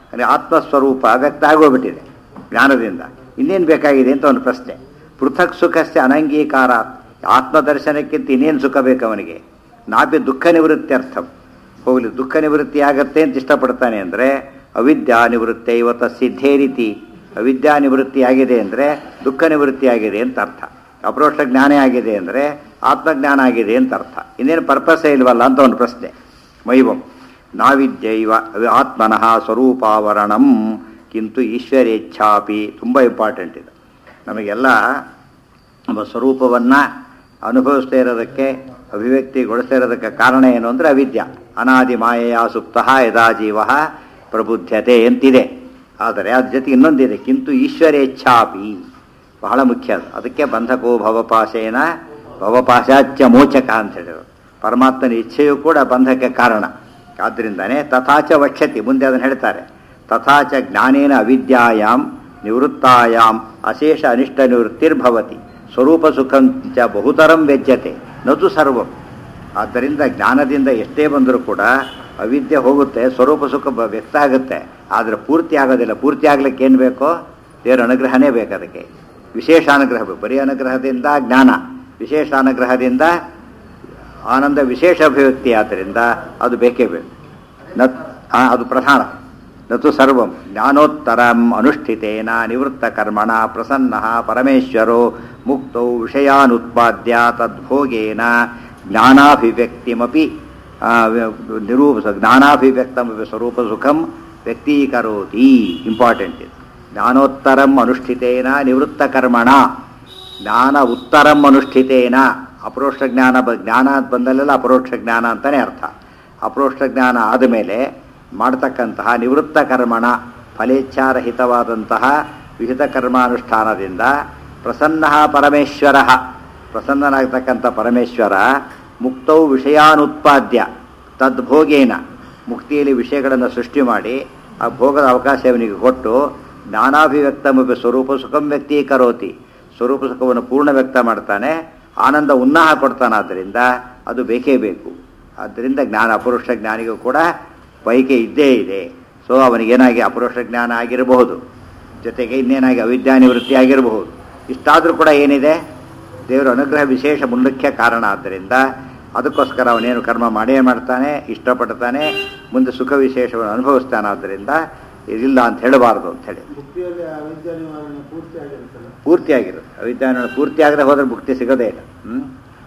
ಅಂದರೆ ಆತ್ಮಸ್ವರೂಪ ವ್ಯಕ್ತ ಆಗೋಗ್ಬಿಟ್ಟಿದೆ ಜ್ಞಾನದಿಂದ ಇನ್ನೇನು ಬೇಕಾಗಿದೆ ಅಂತ ಒಂದು ಪ್ರಶ್ನೆ ಪೃಥಕ್ ಸುಖಸ್ಯ ಅನಂಗೀಕಾರ ಆತ್ಮದರ್ಶನಕ್ಕಿಂತ ಇನ್ನೇನು ಸುಖ ಬೇಕು ಅವನಿಗೆ ನಾಪಿ ದುಃಖ ನಿವೃತ್ತಿ ಅರ್ಥಂ ಹೋಗಲಿ ದುಃಖ ನಿವೃತ್ತಿ ಆಗತ್ತೆ ಅಂತ ಇಷ್ಟಪಡ್ತಾನೆ ಅಂದರೆ ಅವಿದ್ಯಾ ನಿವೃತ್ತಿ ಇವತ್ತ ಸಿದ್ಧೇ ರೀತಿ ಅವಿದ್ಯಾ ನಿವೃತ್ತಿ ಆಗಿದೆ ಅಂದರೆ ದುಃಖ ನಿವೃತ್ತಿ ಆಗಿದೆ ಅಂತ ಅರ್ಥ ಅಪರೋಕ್ಷ ಜ್ಞಾನ ಆಗಿದೆ ಅಂದರೆ ಆತ್ಮಜ್ಞಾನ ಆಗಿದೆ ಅಂತ ಅರ್ಥ ಇನ್ನೇನು ಪರ್ಪಸ್ಸೇ ಇಲ್ವಲ್ಲ ಅಂತ ಒಂದು ಪ್ರಶ್ನೆ ಮೈವಂ ನಾವಿದ್ಯೈವ ಆತ್ಮನಃ ಸ್ವರೂಪಾವರಣಂ ಕಿಂತು ಈಶ್ವರೇಚ್ಛಾಪಿ ತುಂಬ ಇಂಪಾರ್ಟೆಂಟ್ ಇದು ನಮಗೆಲ್ಲ ನಮ್ಮ ಸ್ವರೂಪವನ್ನು ಅನುಭವಿಸ್ತಾ ಇರೋದಕ್ಕೆ ಅಭಿವ್ಯಕ್ತಿಗೊಳಿಸ್ತಾ ಇರೋದಕ್ಕೆ ಕಾರಣ ಏನು ಅಂದರೆ ಅವಿದ್ಯ ಅನಾದಿ ಮಾಯೆಯ ಸುಪ್ತ ಯದಾ ಜೀವ ಪ್ರಬುದ್ಧತೆ ಅಂತಿದೆ ಆದರೆ ಅದ್ರ ಜೊತೆ ಇನ್ನೊಂದಿದೆ ಕಿಂತು ಈಶ್ವರೇಚ್ಛಾಪಿ ಬಹಳ ಮುಖ್ಯ ಅದು ಅದಕ್ಕೆ ಬಂಧಕೋ ಭವಪಾಶೇನ ಭವಪಾಶಾಚ್ಯ ಮೋಚಕ ಅಂತ ಹೇಳಿದರು ಪರಮಾತ್ಮನ ಇಚ್ಛೆಯೂ ಕೂಡ ಬಂಧಕ್ಕೆ ಕಾರಣ ಆದ್ದರಿಂದನೇ ತಥಾಚ ವಕ್ಷತಿ ಮುಂದೆ ಅದನ್ನು ಹೇಳ್ತಾರೆ ತಥಾಚ ಜ್ಞಾನೇನ ಅವಿದ್ಯಾಯಾಮ್ ನಿವೃತ್ತಾಯಾಮ್ ಅಶೇಷ ಅನಿಷ್ಟ ನಿವೃತ್ತಿರ್ಭವತಿ ಸ್ವರೂಪ ಸುಖಂಚ ಬಹುತರಂ ವ್ಯಜ್ಯತೆ ನದು ಸರ್ವಂ ಆದ್ದರಿಂದ ಜ್ಞಾನದಿಂದ ಎಷ್ಟೇ ಬಂದರೂ ಕೂಡ ಅವಿದ್ಯೆ ಹೋಗುತ್ತೆ ಸ್ವರೂಪ ಸುಖ ಬ- ವ್ಯಕ್ತ ಆಗುತ್ತೆ ಆದರೆ ಪೂರ್ತಿ ಆಗೋದಿಲ್ಲ ಪೂರ್ತಿ ಆಗ್ಲಿಕ್ಕೆ ಏನು ಬೇಕೋ ದೇವರ ಅನುಗ್ರಹನೇ ಬೇಕು ಅದಕ್ಕೆ ವಿಶೇಷ ಅನುಗ್ರಹ ಬೇಕು ಬರೀ ಅನುಗ್ರಹದಿಂದ ಜ್ಞಾನ ವಿಶೇಷ ಅನುಗ್ರಹದಿಂದ ಆನಂದ ವಿಶೇಷ ಅಭಿವ್ಯಕ್ತಿ ಆದ್ದರಿಂದ ಅದು ಬೇಕೇ ಬೇಕು ನ ಆ, ಅದು ಪ್ರಧಾನ ನತು ಸರ್ವಂ ಜ್ಞಾನೋತ್ತರಂ ಅನುಷ್ಠಿತೇನ ನಿವೃತ್ತ ಕರ್ಮಣ ಪ್ರಸನ್ನ ಪರಮೇಶ್ವರೋ ಮುಕ್ತೌ ವಿಷಯಾನುತ್ಪಾದ್ಯ ತದ್ಭೋಗೇನ ಜ್ಞಾನಾಭಿವ್ಯಕ್ತಿಮಪಿ ಆ, ವ್ಯ- ನಿರೂಪ ಜ್ಞಾನಾಭಿವ್ಯಕ್ತಮಪಿ ಸ್ವರೂಪ ಸುಖಂ ವ್ಯಕ್ತೀಕರೋತಿ ಇಂಪಾರ್ಟೆಂಟ್ ಇದು ಜ್ಞಾನೋತ್ತರಂ ಅನುಷ್ಠಿತೇನ ನಿವೃತ್ತ ಕರ್ಮಣ ಜ್ಞಾನ ಉತ್ತರಂ ಅನುಷ್ಠಿತೇನ ಅಪರೋಕ್ಷ ಜ್ಞಾನ ಬ ಜ್ಞಾನ ಅಂತ ಬಂದಲ್ಲೆಲ್ಲ ಅಪರೋಕ್ಷ ಜ್ಞಾನ ಅಂತಲೇ ಅರ್ಥ ಅಪರೋಕ್ಷ ಜ್ಞಾನ ಆದಮೇಲೆ ಮಾಡ್ತಕ್ಕಂತಹ ನಿವೃತ್ತ ಕರ್ಮಣ ಫಲೇಚ್ಛಾರಹಿತವಾದಂತಹ ವಿಹಿತ ಕರ್ಮಾನುಷ್ಠಾನದಿಂದ ಪ್ರಸನ್ನ ಪರಮೇಶ್ವರ ಪ್ರಸನ್ನನಾಗ್ತಕ್ಕಂಥ ಪರಮೇಶ್ವರ ಮುಕ್ತೌ ವಿಷಯಾನುತ್ಪಾದ್ಯ ತದ್ಭೋಗೇನ ಮುಕ್ತಿಯಲ್ಲಿ ವಿಷಯಗಳನ್ನು ಸೃಷ್ಟಿ ಮಾಡಿ ಆ ಭೋಗದ ಅವಕಾಶ ಅವನಿಗೆ ಕೊಟ್ಟು ಜ್ಞಾನಾಭಿವ್ಯಕ್ತಮಪಿ ಸ್ವರೂಪ ಸುಖಂ ವ್ಯಕ್ತೀಕರೋತಿ ಸ್ವರೂಪ ಸುಖವನ್ನು ಪೂರ್ಣ ವ್ಯಕ್ತ ಮಾಡ್ತಾನೆ ಆನಂದ ಉನ್ನಾಹ ಕೊಡ್ತಾನಾದ್ದರಿಂದ ಅದು ಬೇಕೇ ಬೇಕು ಆದ್ದರಿಂದ ಜ್ಞಾನ ಅಪರೋಕ್ಷ ಜ್ಞಾನಿಗೂ ಕೂಡ ಬೈಕೆ ಇದ್ದೇ ಇದೆ ಸೊ ಅವನಿಗೇನಾಗಿ ಅಪರೋಕ್ಷ ಜ್ಞಾನ ಆಗಿರಬಹುದು ಜೊತೆಗೆ ಇನ್ನೇನಾಗಿ ಅವಿದ್ಯಾ ನಿವೃತ್ತಿ ಆಗಿರಬಹುದು ಇಷ್ಟಾದರೂ ಕೂಡ ಏನಿದೆ ದೇವರ ಅನುಗ್ರಹ ವಿಶೇಷ ಮುಖ್ಯ ಕಾರಣ ಆದ್ದರಿಂದ ಅದಕ್ಕೋಸ್ಕರ ಅವನೇನು ಕರ್ಮ ಮಾಡೇ ಮಾಡ್ತಾನೆ ಇಷ್ಟಪಡ್ತಾನೆ ಮುಂದೆ ಸುಖ ವಿಶೇಷವನ್ನು ಅನುಭವಿಸ್ತಾನಾದ್ದರಿಂದ ಇದಿಲ್ಲ ಅಂತ ಹೇಳಬಾರ್ದು ಅಂತ ಹೇಳಿ ಮುಕ್ತಿಯಲ್ಲಿ ಅವಿದ್ಯಾ ನಿವಾರಣೆ ಪೂರ್ತಿ ಆಗಿರುತ್ತಲ್ಲ ಪೂರ್ತಿಯಾಗಿರುತ್ತೆ ಅವಿದ್ಯಾನ ಪೂರ್ತಿ ಆಗದೆ ಹೋದ್ರೆ ಮುಕ್ತಿ ಸಿಗೋದೇ ಇಲ್ಲ ಹ್ಮ್?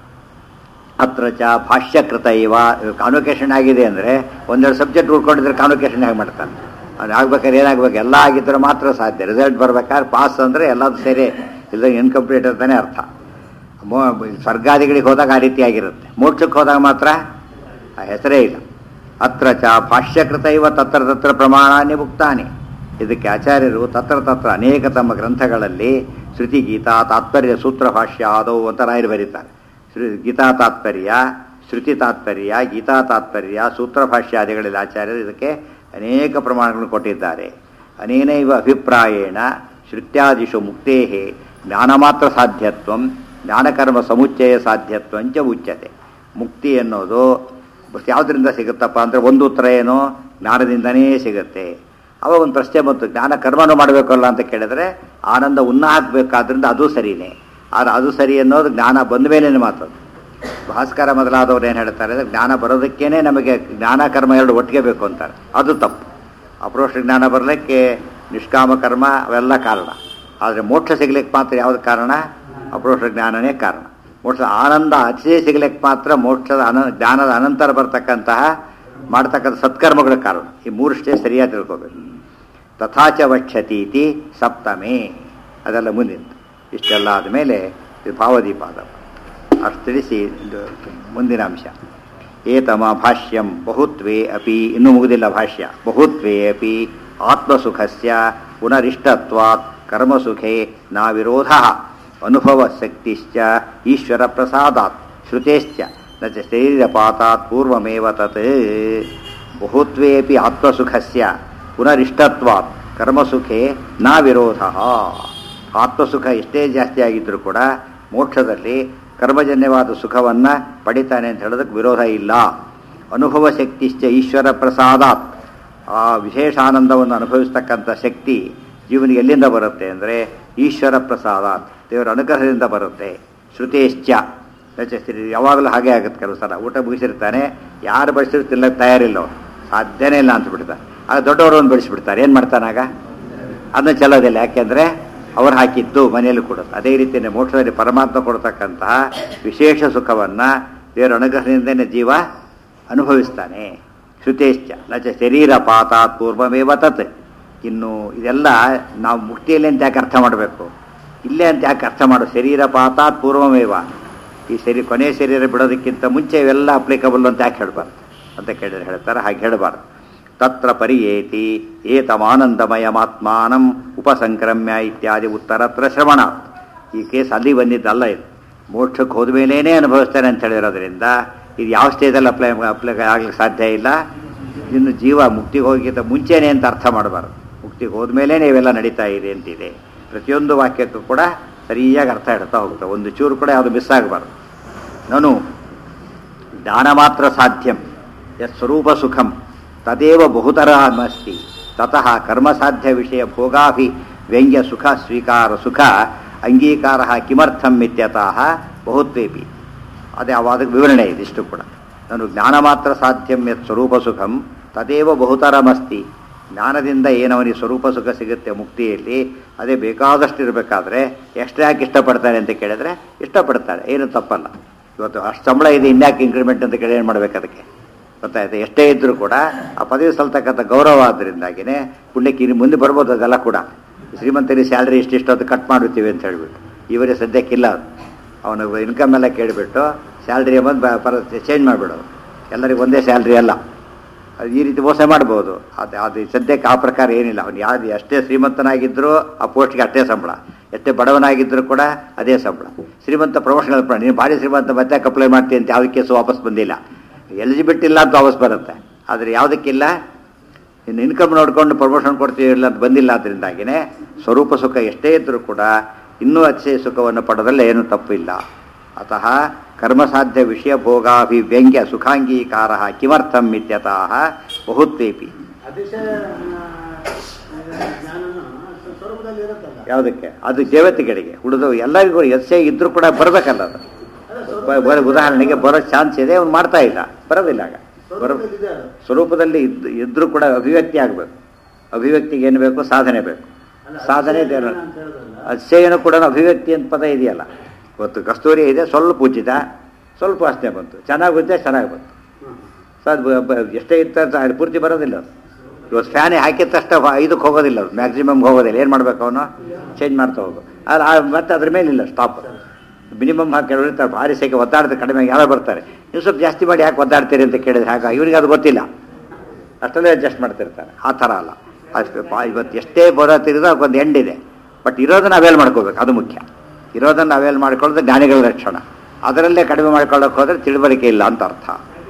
ಅತ್ರ ಚ ಭಾಷ್ಯಕೃತ ಇವ ಕಾನ್ವೊಕೇಶನ್ ಆಗಿದೆ ಅಂದರೆ ಒಂದೆರಡು ಸಬ್ಜೆಕ್ಟ್ ಉಳ್ಕೊಂಡಿದ್ರೆ ಕಾನ್ವೊಕೇಶನ್ ಹೇಗೆ ಮಾಡ್ತಾನೆ ಅವ್ನು ಆಗ್ಬೇಕಾದ್ರೆ ಏನಾಗ್ಬೇಕು ಎಲ್ಲ ಆಗಿದ್ರೆ ಮಾತ್ರ ಸಾಧ್ಯ ರಿಸಲ್ಟ್ ಬರ್ಬೇಕಾದ್ರೆ ಪಾಸ್ ಅಂದರೆ ಎಲ್ಲದು ಸೇರಿ ಇಲ್ಲ ಇನ್ಕಂಪ್ಲೀಟ್ ಅಂತಾನೆ ಅರ್ಥ ಮೋ ಸ್ವರ್ಗಾದಿಗಳಿಗೆ ಹೋದಾಗ ಆ ರೀತಿ ಆಗಿರುತ್ತೆ ಮೋಕ್ಷಕ್ಕೆ ಹೋದಾಗ ಮಾತ್ರ ಆ ಹೆಸರೇ ಇಲ್ಲ ಅತ್ರ ಚ ಭಾಷ್ಯಕೃತ ಇವ ತತ್ರ ತತ್ರ ಪ್ರಮಾಣಾನಿ ಮುಕ್ತಾನಿ ಇದಕ್ಕೆ ಆಚಾರ್ಯರು ತತ್ರ ತತ್ರ ಅನೇಕ ತಮ್ಮ ಗ್ರಂಥಗಳಲ್ಲಿ ಶ್ರುತಿ ಗೀತಾ ತಾತ್ಪರ್ಯ ಸೂತ್ರ ಭಾಷ್ಯ ಆದವು ಅಂತ ರಾಯರು ಬರೀತಾರೆ ಶ್ರು ಗೀತಾ ತಾತ್ಪರ್ಯ ಶ್ರುತಿ ತಾತ್ಪರ್ಯ ಗೀತಾ ತಾತ್ಪರ್ಯ ಸೂತ್ರ ಭಾಷ್ಯಾದಿಗಳಲ್ಲಿ ಆಚಾರ್ಯರು ಇದಕ್ಕೆ ಅನೇಕ ಪ್ರಮಾಣಗಳನ್ನು ಕೊಟ್ಟಿದ್ದಾರೆ ಅನೇನೈವ ಅಭಿಪ್ರಾಯೇಣ ಶ್ರುತ್ಯಾದಿಷು ಮುಕ್ತೇ ಜ್ಞಾನ ಮಾತ್ರ ಸಾಧ್ಯತ್ವಂ ಜ್ಞಾನಕರ್ಮ ಸಮುಚ್ಚಯ ಸಾಧ್ಯತ್ವಂಚ ಉಚ್ಯತೆ ಮುಕ್ತಿ ಅನ್ನೋದು ಯಾವುದರಿಂದ ಸಿಗುತ್ತಪ್ಪ ಅಂದರೆ ಒಂದು ಉತ್ತರ ಏನು ಜ್ಞಾನದಿಂದನೇ ಸಿಗುತ್ತೆ ಅವಾಗ ಒಂದು ಪ್ರಶ್ನೆ ಬಂತು ಜ್ಞಾನ ಕರ್ಮನೂ ಮಾಡಬೇಕಲ್ಲ ಅಂತ ಕೇಳಿದ್ರೆ ಆನಂದ ಉನ್ನ ಹಾಕಬೇಕಾದ್ರಿಂದ ಅದು ಸರಿನೇ ಆದರೆ ಅದು ಸರಿ ಅನ್ನೋದು ಜ್ಞಾನ ಬಂದ ಮೇಲೆ ಮಾತು ಭಾಸ್ಕರ ಮೊದಲಾದವ್ರು ಏನು ಹೇಳ್ತಾರೆ ಅಂದರೆ ಜ್ಞಾನ ಬರೋದಕ್ಕೇನೆ ನಮಗೆ ಜ್ಞಾನ ಕರ್ಮ ಎರಡು ಒಟ್ಟಿಗೆ ಬೇಕು ಅಂತಾರೆ ಅದು ತಪ್ಪು ಅಪರೋಕ್ಷ ಜ್ಞಾನ ಬರಲಿಕ್ಕೆ ನಿಷ್ಕಾಮ ಕರ್ಮ ಅವೆಲ್ಲ ಕಾರಣ ಆದರೆ ಮೋಕ್ಷ ಸಿಗ್ಲಿಕ್ಕೆ ಮಾತ್ರ ಯಾವ್ದು ಕಾರಣ ಅಪರೋಕ್ಷ ಜ್ಞಾನನೇ ಕಾರಣ ಮೋಕ್ಷ ಆನಂದ ಅತಿಶಯ ಸಿಗ್ಲಿಕ್ಕೆ ಮಾತ್ರ ಮೋಕ್ಷದ ಅನ ಜ್ಞಾನದ ಅನಂತರ ಬರ್ತಕ್ಕಂತಹ ಮಾಡ್ತಕ್ಕಂಥ ಸತ್ಕರ್ಮಗಳ ಕಾರಣ ಈ ಮೂರು ಸ್ಟೇಜ್ ಸರಿಯಾಗಿ ತಿಳ್ಕೋಬೇಕು ತಥಾಚ ವಕ್ಷತಿ ಇತಿ ಸಪ್ತಮೇ ಅದೆಲ್ಲ ಮುಂದಿನ ಇಷ್ಟೆಲ್ಲ ಆದಮೇಲೆ ಇದು ಭಾವದೀಪಾದ ಅಷ್ಟು ತಿಳಿಸಿ ಇದು ಮುಂದಿನ ಅಂಶ ಏತಮ ಭಾಷ್ಯಂ ಬಹುತ್ವೇ ಅಪಿ ಇನ್ನೂ ಮುಗುದಿಲ್ಲ ಭಾಷ್ಯ ಬಹುತ್ವೇ ಅಪಿ ಆತ್ಮಸುಖಸ್ಯ ಪುನರಿಷ್ಟತ್ವಾತ್ ಕರ್ಮಸುಖೇ ನ ವಿರೋಧ ಅನುಭವ ಶಕ್ತಿಶ್ಚ ಈಶ್ವರ ಪ್ರಸಾದಾತ್ ಶ್ರುತೇಶ್ಚ ನ ಚ ಶರೀರಪಾತಾತ್ ಪೂರ್ವಮೇವ ತತ್ ಬಹುತ್ವೇಪಿ ಆತ್ಮಸುಖಸ್ಯ ಪುನರಿಷ್ಟತ್ವಾತ್ ಕರ್ಮಸುಖೇ ನ ವಿರೋಧ ಆತ್ಮಸುಖ ಎಷ್ಟೇ ಜಾಸ್ತಿ ಆಗಿದ್ದರೂ ಕೂಡ ಮೋಕ್ಷದಲ್ಲಿ ಕರ್ಮಜನ್ಯವಾದ ಸುಖವನ್ನು ಪಡಿತಾನೆ ಅಂತ ಹೇಳೋದಕ್ಕೆ ವಿರೋಧ ಇಲ್ಲ ಅನುಭವ ಶಕ್ತಿಶ್ಚ ಈಶ್ವರ ಪ್ರಸಾದಾತ್ ಆ ವಿಶೇಷ ಆನಂದವನ್ನು ಅನುಭವಿಸ್ತಕ್ಕಂಥ ಶಕ್ತಿ ಜೀವನಿಗೆ ಎಲ್ಲಿಂದ ಬರುತ್ತೆ ಅಂದರೆ ಈಶ್ವರ ಪ್ರಸಾದ ದೇವರ ಅನುಗ್ರಹದಿಂದ ಬರುತ್ತೆ ಶ್ರುತೇಶ್ಚ ರಚಿಸ್ತೀರಿ ಯಾವಾಗಲೂ ಹಾಗೆ ಆಗುತ್ತೆ ಕೆಲವು ಸಲ ಊಟ ಮುಗಿಸಿರ್ತಾನೆ ಯಾರು ಬಡಿಸಿದ್ರು ತಿನ್ನಕ್ಕೆ ತಯಾರಿಲ್ಲ ಅವನು ಸಾಧ್ಯನೇ ಇಲ್ಲ ಅಂತ ಬಿಡ್ತಾರೆ ಆಗ ದೊಡ್ಡವರು ಒಂದು ಬಡಿಸ್ಬಿಡ್ತಾರೆ ಏನು ಮಾಡ್ತಾನಾಗ ಅದನ್ನ ಚೆಲ್ಲೋದಿಲ್ಲ ಯಾಕೆಂದರೆ ಅವ್ರು ಹಾಕಿದ್ದು ಮನೆಯಲ್ಲಿ ಕೊಡೋದು ಅದೇ ರೀತಿಯೇ ಮೋಕ್ಷದಲ್ಲಿ ಪರಮಾತ್ಮ ಕೊಡ್ತಕ್ಕಂತಹ ವಿಶೇಷ ಸುಖವನ್ನು ದೇವರ ಅನುಗ್ರಹದಿಂದನೇ ಜೀವ ಅನುಭವಿಸ್ತಾನೆ ಶ್ರುತೇಶ್ಚ ನಚ ಶರೀರ ಪಾತಾತ್ ಪೂರ್ವಮೇವ ತತ್ ಇನ್ನು ಇದೆಲ್ಲ ನಾವು ಮುಕ್ತಿಯಲ್ಲಿ ಅಂತ ಯಾಕೆ ಅರ್ಥ ಮಾಡಬೇಕು ಇಲ್ಲೇ ಅಂತ ಯಾಕೆ ಅರ್ಥ ಮಾಡು ಶರೀರ ಪಾತಾತ್ ಪೂರ್ವಮೇವ ಈ ಶರೀರ ಕೊನೆ ಶರೀರ ಬಿಡೋದಕ್ಕಿಂತ ಮುಂಚೆ ಇವೆಲ್ಲ ಅಪ್ಲಿಕಬಲ್ ಅಂತ ಯಾಕೆ ಹೇಳಬಾರ್ದು ಅಂತ ಕೇಳಿದ್ರೆ ಹೇಳ್ತಾರೆ ಹಾಗೆ ಹೇಳಬಾರ್ದು ತತ್ರ ಪರಿಯೇತಿ ಏತಮಾನಂದಮಯಮಾತ್ಮಾನಂ ಉಪಸಂಕ್ರಮ್ಯ ಇತ್ಯಾದಿ ಉತ್ತರತ್ರ ಶ್ರವಣ ಈ ಕೇಸ್ ಅಲ್ಲಿ ಬಂದಿದ್ದಲ್ಲ ಇದು ಮೋಕ್ಷಕ್ಕೆ ಹೋದ ಮೇಲೇನೆ ಅನುಭವಿಸ್ತಾನೆ ಅಂತ ಹೇಳಿರೋದ್ರಿಂದ ಇದು ಯಾವ ಸ್ಟೇಜಲ್ಲಿ ಅಪ್ಲೈ ಅಪ್ಲೈ ಆಗ್ಲಿಕ್ಕೆ ಸಾಧ್ಯ ಇಲ್ಲ ಇನ್ನು ಜೀವ ಮುಕ್ತಿಗೆ ಹೋಗಿದ್ದ ಮುಂಚೆನೆ ಅಂತ ಅರ್ಥ ಮಾಡಬಾರ್ದು ಮುಕ್ತಿಗೆ ಹೋದ್ಮೇಲೆ ಇವೆಲ್ಲ ನಡೀತಾ ಇದೆ ಅಂತಿದೆ ಪ್ರತಿಯೊಂದು ವಾಕ್ಯಕ್ಕೂ ಕೂಡ ಸರಿಯಾಗಿ ಅರ್ಥ ಇಡ್ತಾ ಹೋಗುತ್ತೆ ಒಂದು ಚೂರು ಕೂಡ ಯಾವುದು ಮಿಸ್ ಆಗಬಾರ್ದು ನಾನು ಜ್ಞಾನ ಮಾತ್ರ ಸಾಧ್ಯಂ ಯತ್ ಸ್ವರೂಪ ಸುಖಂ ತದೇವ ಬಹುತರ ಅಸ್ತಿ ತತಃ ಕರ್ಮಸಾಧ್ಯ ವಿಷಯ ಭೋಗಾಭಿ ವ್ಯಂಗ್ಯ ಸುಖ ಸ್ವೀಕಾರ ಸುಖ ಅಂಗೀಕಾರ ಕಿಮರ್ಥಂ ಇತ್ಯತಃ ಬಹುತ್ವೇಪಿ ಅದೇ ಅವಾದ ವಿವರಣೆ ಇದೆ ಇಷ್ಟು ಕೂಡ ನಾನು ಜ್ಞಾನ ಮಾತ್ರ ಸಾಧ್ಯಂ ಯತ್ ಸ್ವರೂಪ ಸುಖಂ ತದೇವ ಬಹುತರಮಸ್ತಿ ಜ್ಞಾನದಿಂದ ಏನವನಿಗೆ ಸ್ವರೂಪ ಸುಖ ಸಿಗುತ್ತೆ ಮುಕ್ತಿಯಲ್ಲಿ ಅದೇ ಬೇಕಾದಷ್ಟು ಇರಬೇಕಾದ್ರೆ ಎಷ್ಟು ಯಾಕೆ ಇಷ್ಟಪಡ್ತಾನೆ ಅಂತ ಕೇಳಿದ್ರೆ ಇಷ್ಟಪಡ್ತಾನೆ ಏನು ತಪ್ಪಲ್ಲ ಇವತ್ತು ಅಷ್ಟು ಸಂಬಳ ಇದೆ ಇನ್ಯಾಕೆ ಇಂಕ್ರಿಮೆಂಟ್ ಅಂತ ಕೇಳಿ ಏನು ಮಾಡ್ಬೇಕು ಅದಕ್ಕೆ ಗೊತ್ತಾಯ್ತು ಎಷ್ಟೇ ಇದ್ದರೂ ಕೂಡ ಆ ಪದವಿ ಸಲ್ತಕ್ಕಂಥ ಗೌರವ ಆದ್ದರಿಂದಾಗಿನೇ ಪುಣ್ಯಕ್ಕೆ ಇನ್ನು ಮುಂದೆ ಬರ್ಬೋದು ಅದೆಲ್ಲ ಕೂಡ ಶ್ರೀಮಂತರಿಗೆ ಸ್ಯಾಲ್ರಿ ಇಷ್ಟಿಷ್ಟು ಅದು ಕಟ್ ಮಾಡಿರ್ತೀವಿ ಅಂತ ಹೇಳ್ಬಿಟ್ಟು ಇವರೇ ಸದ್ಯಕ್ಕಿಲ್ಲ ಅದು ಅವನು ಇನ್ಕಮ್ ಎಲ್ಲ ಕೇಳಿಬಿಟ್ಟು ಸ್ಯಾಲ್ರಿ ಬಂದು ಪರ ಚೇಂಜ್ ಮಾಡಿಬಿಡೋದು ಎಲ್ಲರಿಗೂ ಒಂದೇ ಸ್ಯಾಲ್ರಿ ಅಲ್ಲ ಅದು ಈ ರೀತಿ ಮೋಸ ಮಾಡ್ಬೋದು ಅದು ಅದು ಸದ್ಯಕ್ಕೆ ಆ ಪ್ರಕಾರ ಏನಿಲ್ಲ ಅವನು ಯಾರು ಎಷ್ಟೇ ಶ್ರೀಮಂತನಾಗಿದ್ದರೂ ಆ ಪೋಸ್ಟ್ಗೆ ಅಷ್ಟೇ ಸಂಬಳ ಎಷ್ಟೇ ಬಡವನಾಗಿದ್ದರೂ ಕೂಡ ಅದೇ ಸಂಬಳ ಶ್ರೀಮಂತ ಪ್ರಮೋಷನಲ್ ಪ್ಲಾನ್ ನೀನು ಭಾರಿ ಶ್ರೀಮಂತ ಮತ್ತೆ ಅಪ್ಲೈ ಮಾಡ್ತೀನಿ ಅಂತ ಯಾವ ಕೇಸು ವಾಪಸ್ ಬಂದಿಲ್ಲ ಎಲಿಜಿಬಿಲಿಟಿ ಇಲ್ಲ ಅಂತ ವಾಪಸ್ ಬರುತ್ತೆ ಆದರೆ ಯಾವುದಕ್ಕಿಲ್ಲ ಇನ್ನು ಇನ್ಕಮ್ ನೋಡ್ಕೊಂಡು ಪ್ರಮೋಷನ್ ಕೊಡ್ತೀವಿ ಇಲ್ಲ ಅಂತ ಬಂದಿಲ್ಲ ಅದರಿಂದಾಗಿನೇ ಸ್ವರೂಪ ಸುಖ ಎಷ್ಟೇ ಇದ್ದರೂ ಕೂಡ ಇನ್ನೂ ಅತಿಶಯ ಸುಖವನ್ನು ಪಡೆದಲ್ಲಿ ಏನೂ ತಪ್ಪಿಲ್ಲ ಅತಃ ಕರ್ಮಸಾಧ್ಯ ವಿಷಯ ಭೋಗಾಭಿವ್ಯಂಗ್ಯ ಸುಖಾಂಗೀಕಾರ ಕಿಮರ್ಥಂ ಇತ್ಯತಃ ಬಹುತ್ವೇಪಿ ಅತಿಶಯ ಜ್ಞಾನನು ಸ್ವರೂಪದಲ್ಲಿ ಇರುತ್ತಲ್ಲ ಯಾವುದಕ್ಕೆ ಅದು ದೇವತೆಗಳಿಗೆ ಉಳಿದು ಎಲ್ಲರಿಗೂ ಎಸ್ಸೆ ಇದ್ರೂ ಕೂಡ ಬರಬೇಕಲ್ಲ ಅದು ಬ- ಬ- ಉದಾಹರಣೆಗೆ ಬರೋ ಚಾನ್ಸ್ ಇದೆ ಅವ್ನು ಮಾಡ್ತಾ ಇಲ್ಲ ಬರೋದಿಲ್ಲ ಆಗ ಬರೋ ಸ್ವರೂಪದಲ್ಲಿ ಇದೆ ಅದು ಸ್ವರೂಪದಲ್ಲಿ ಇದ್ದು ಇದ್ರೂ ಕೂಡ ಅಭಿವ್ಯಕ್ತಿ ಆಗಬೇಕು ಅಭಿವ್ಯಕ್ತಿಗೆ ಏನು ಬೇಕು ಸಾಧನೆ ಬೇಕು ಅಲ್ಲ, ಸಾಧನೆ ಅತಿಶಯ ದೇವರ ಜ್ಞಾನ ಅಂತ ಹೇಳೋದಲ್ಲ. ಅತಿಶಯನು ಕೂಡ ಅಭಿವ್ಯಕ್ತಿ ಅಂತ ಪದ ಇದೆಯಲ್ಲ ಇವತ್ತು ಕಸ್ತೂರಿ ಇದೆ ಸ್ವಲ್ಪ ಉಜ್ಜಿದ ಸ್ವಲ್ಪ ವಾಸನೆ ಬಂತು ಚೆನ್ನಾಗಿ ಉಜ್ಜೆ ಚೆನ್ನಾಗಿ ಬಂತು ಹ್ಮ್. ಸೊ ಅದು ಬ- ಬ- ಎಷ್ಟೇ ಇತ್ತು ಅಂತ ಅದು ಪೂರ್ತಿ ಬರೋದಿಲ್ಲ ಅದು ಇವತ್ತು ಫ್ಯಾನ್ ಹಾಕಿದ ತಕ್ಷಣ ವ- ಇದಕ್ಕೆ ಹೋಗೋದಿಲ್ಲ ಅದು ಮ್ಯಾಕ್ಸಿಮಮ್ ಹೋಗೋದಿಲ್ಲ ಏನು ಮಾಡ್ಬೇಕು ಅವನು ಚೇಂಜ್ ಮಾಡ್ತಾ ಹೋಗು ಅದು ಆ- ಮತ್ತೆ ಅದ್ರ ಮೇಲಿಲ್ಲ ಸ್ಟಾಪ್ ಮಿನಿಮಮ್ ಹಾಕಿ ಕೆಲವರು ಇರ್ತಾರೆ ಭಾರಿ ಸೆಕೆ ಒದ್ದಾಡ್ತಾರೆ ಕಡಿಮೆ ಯಾರು ಬರ್ತಾರೆ ನೀವು ಸ್ವಲ್ಪ ಜಾಸ್ತಿ ಮಾಡಿ ಯಾಕೆ ಒದ್ದಾಡ್ತೀರಿ ಅಂತ ಕೇಳಿದ್ರೆ ಹಾಗೆ ಇವನಿಗೆ ಅದು ಗೊತ್ತಿಲ್ಲ ಅಷ್ಟಲ್ಲೇ ಅಡ್ಜಸ್ಟ್ ಮಾಡ್ತಿರ್ತಾರೆ ಆ ಥರ ಅಲ್ಲ ಅಷ್ಟು ಬಾ- ಇವತ್ತು ಎಷ್ಟೇ ಬರೋ ತಿರುಗೋ ಅದಕ್ಕೊಂದು ಎಂಡ್ ಇದೆ ಬಟ್ ಇರೋದನ್ನ ಅವೇಲ್ ಮಾಡ್ಕೋಬೇಕು ಅದು ಮುಖ್ಯ ಇರೋದನ್ನು ಅವೇಲ್ ಮಾಡ್ಕೊಳ್ಳೋದು ಜ್ಞಾನಿಗಳ ಲಕ್ಷಣ ಅದರಲ್ಲೇ ಕಡಿಮೆ ಮಾಡ್ಕೊಳ್ಳೋಕೆ ಹೋದರೆ ತಿಳುವಳಿಕೆ ಇಲ್ಲ ಅಂತ ಅರ್ಥ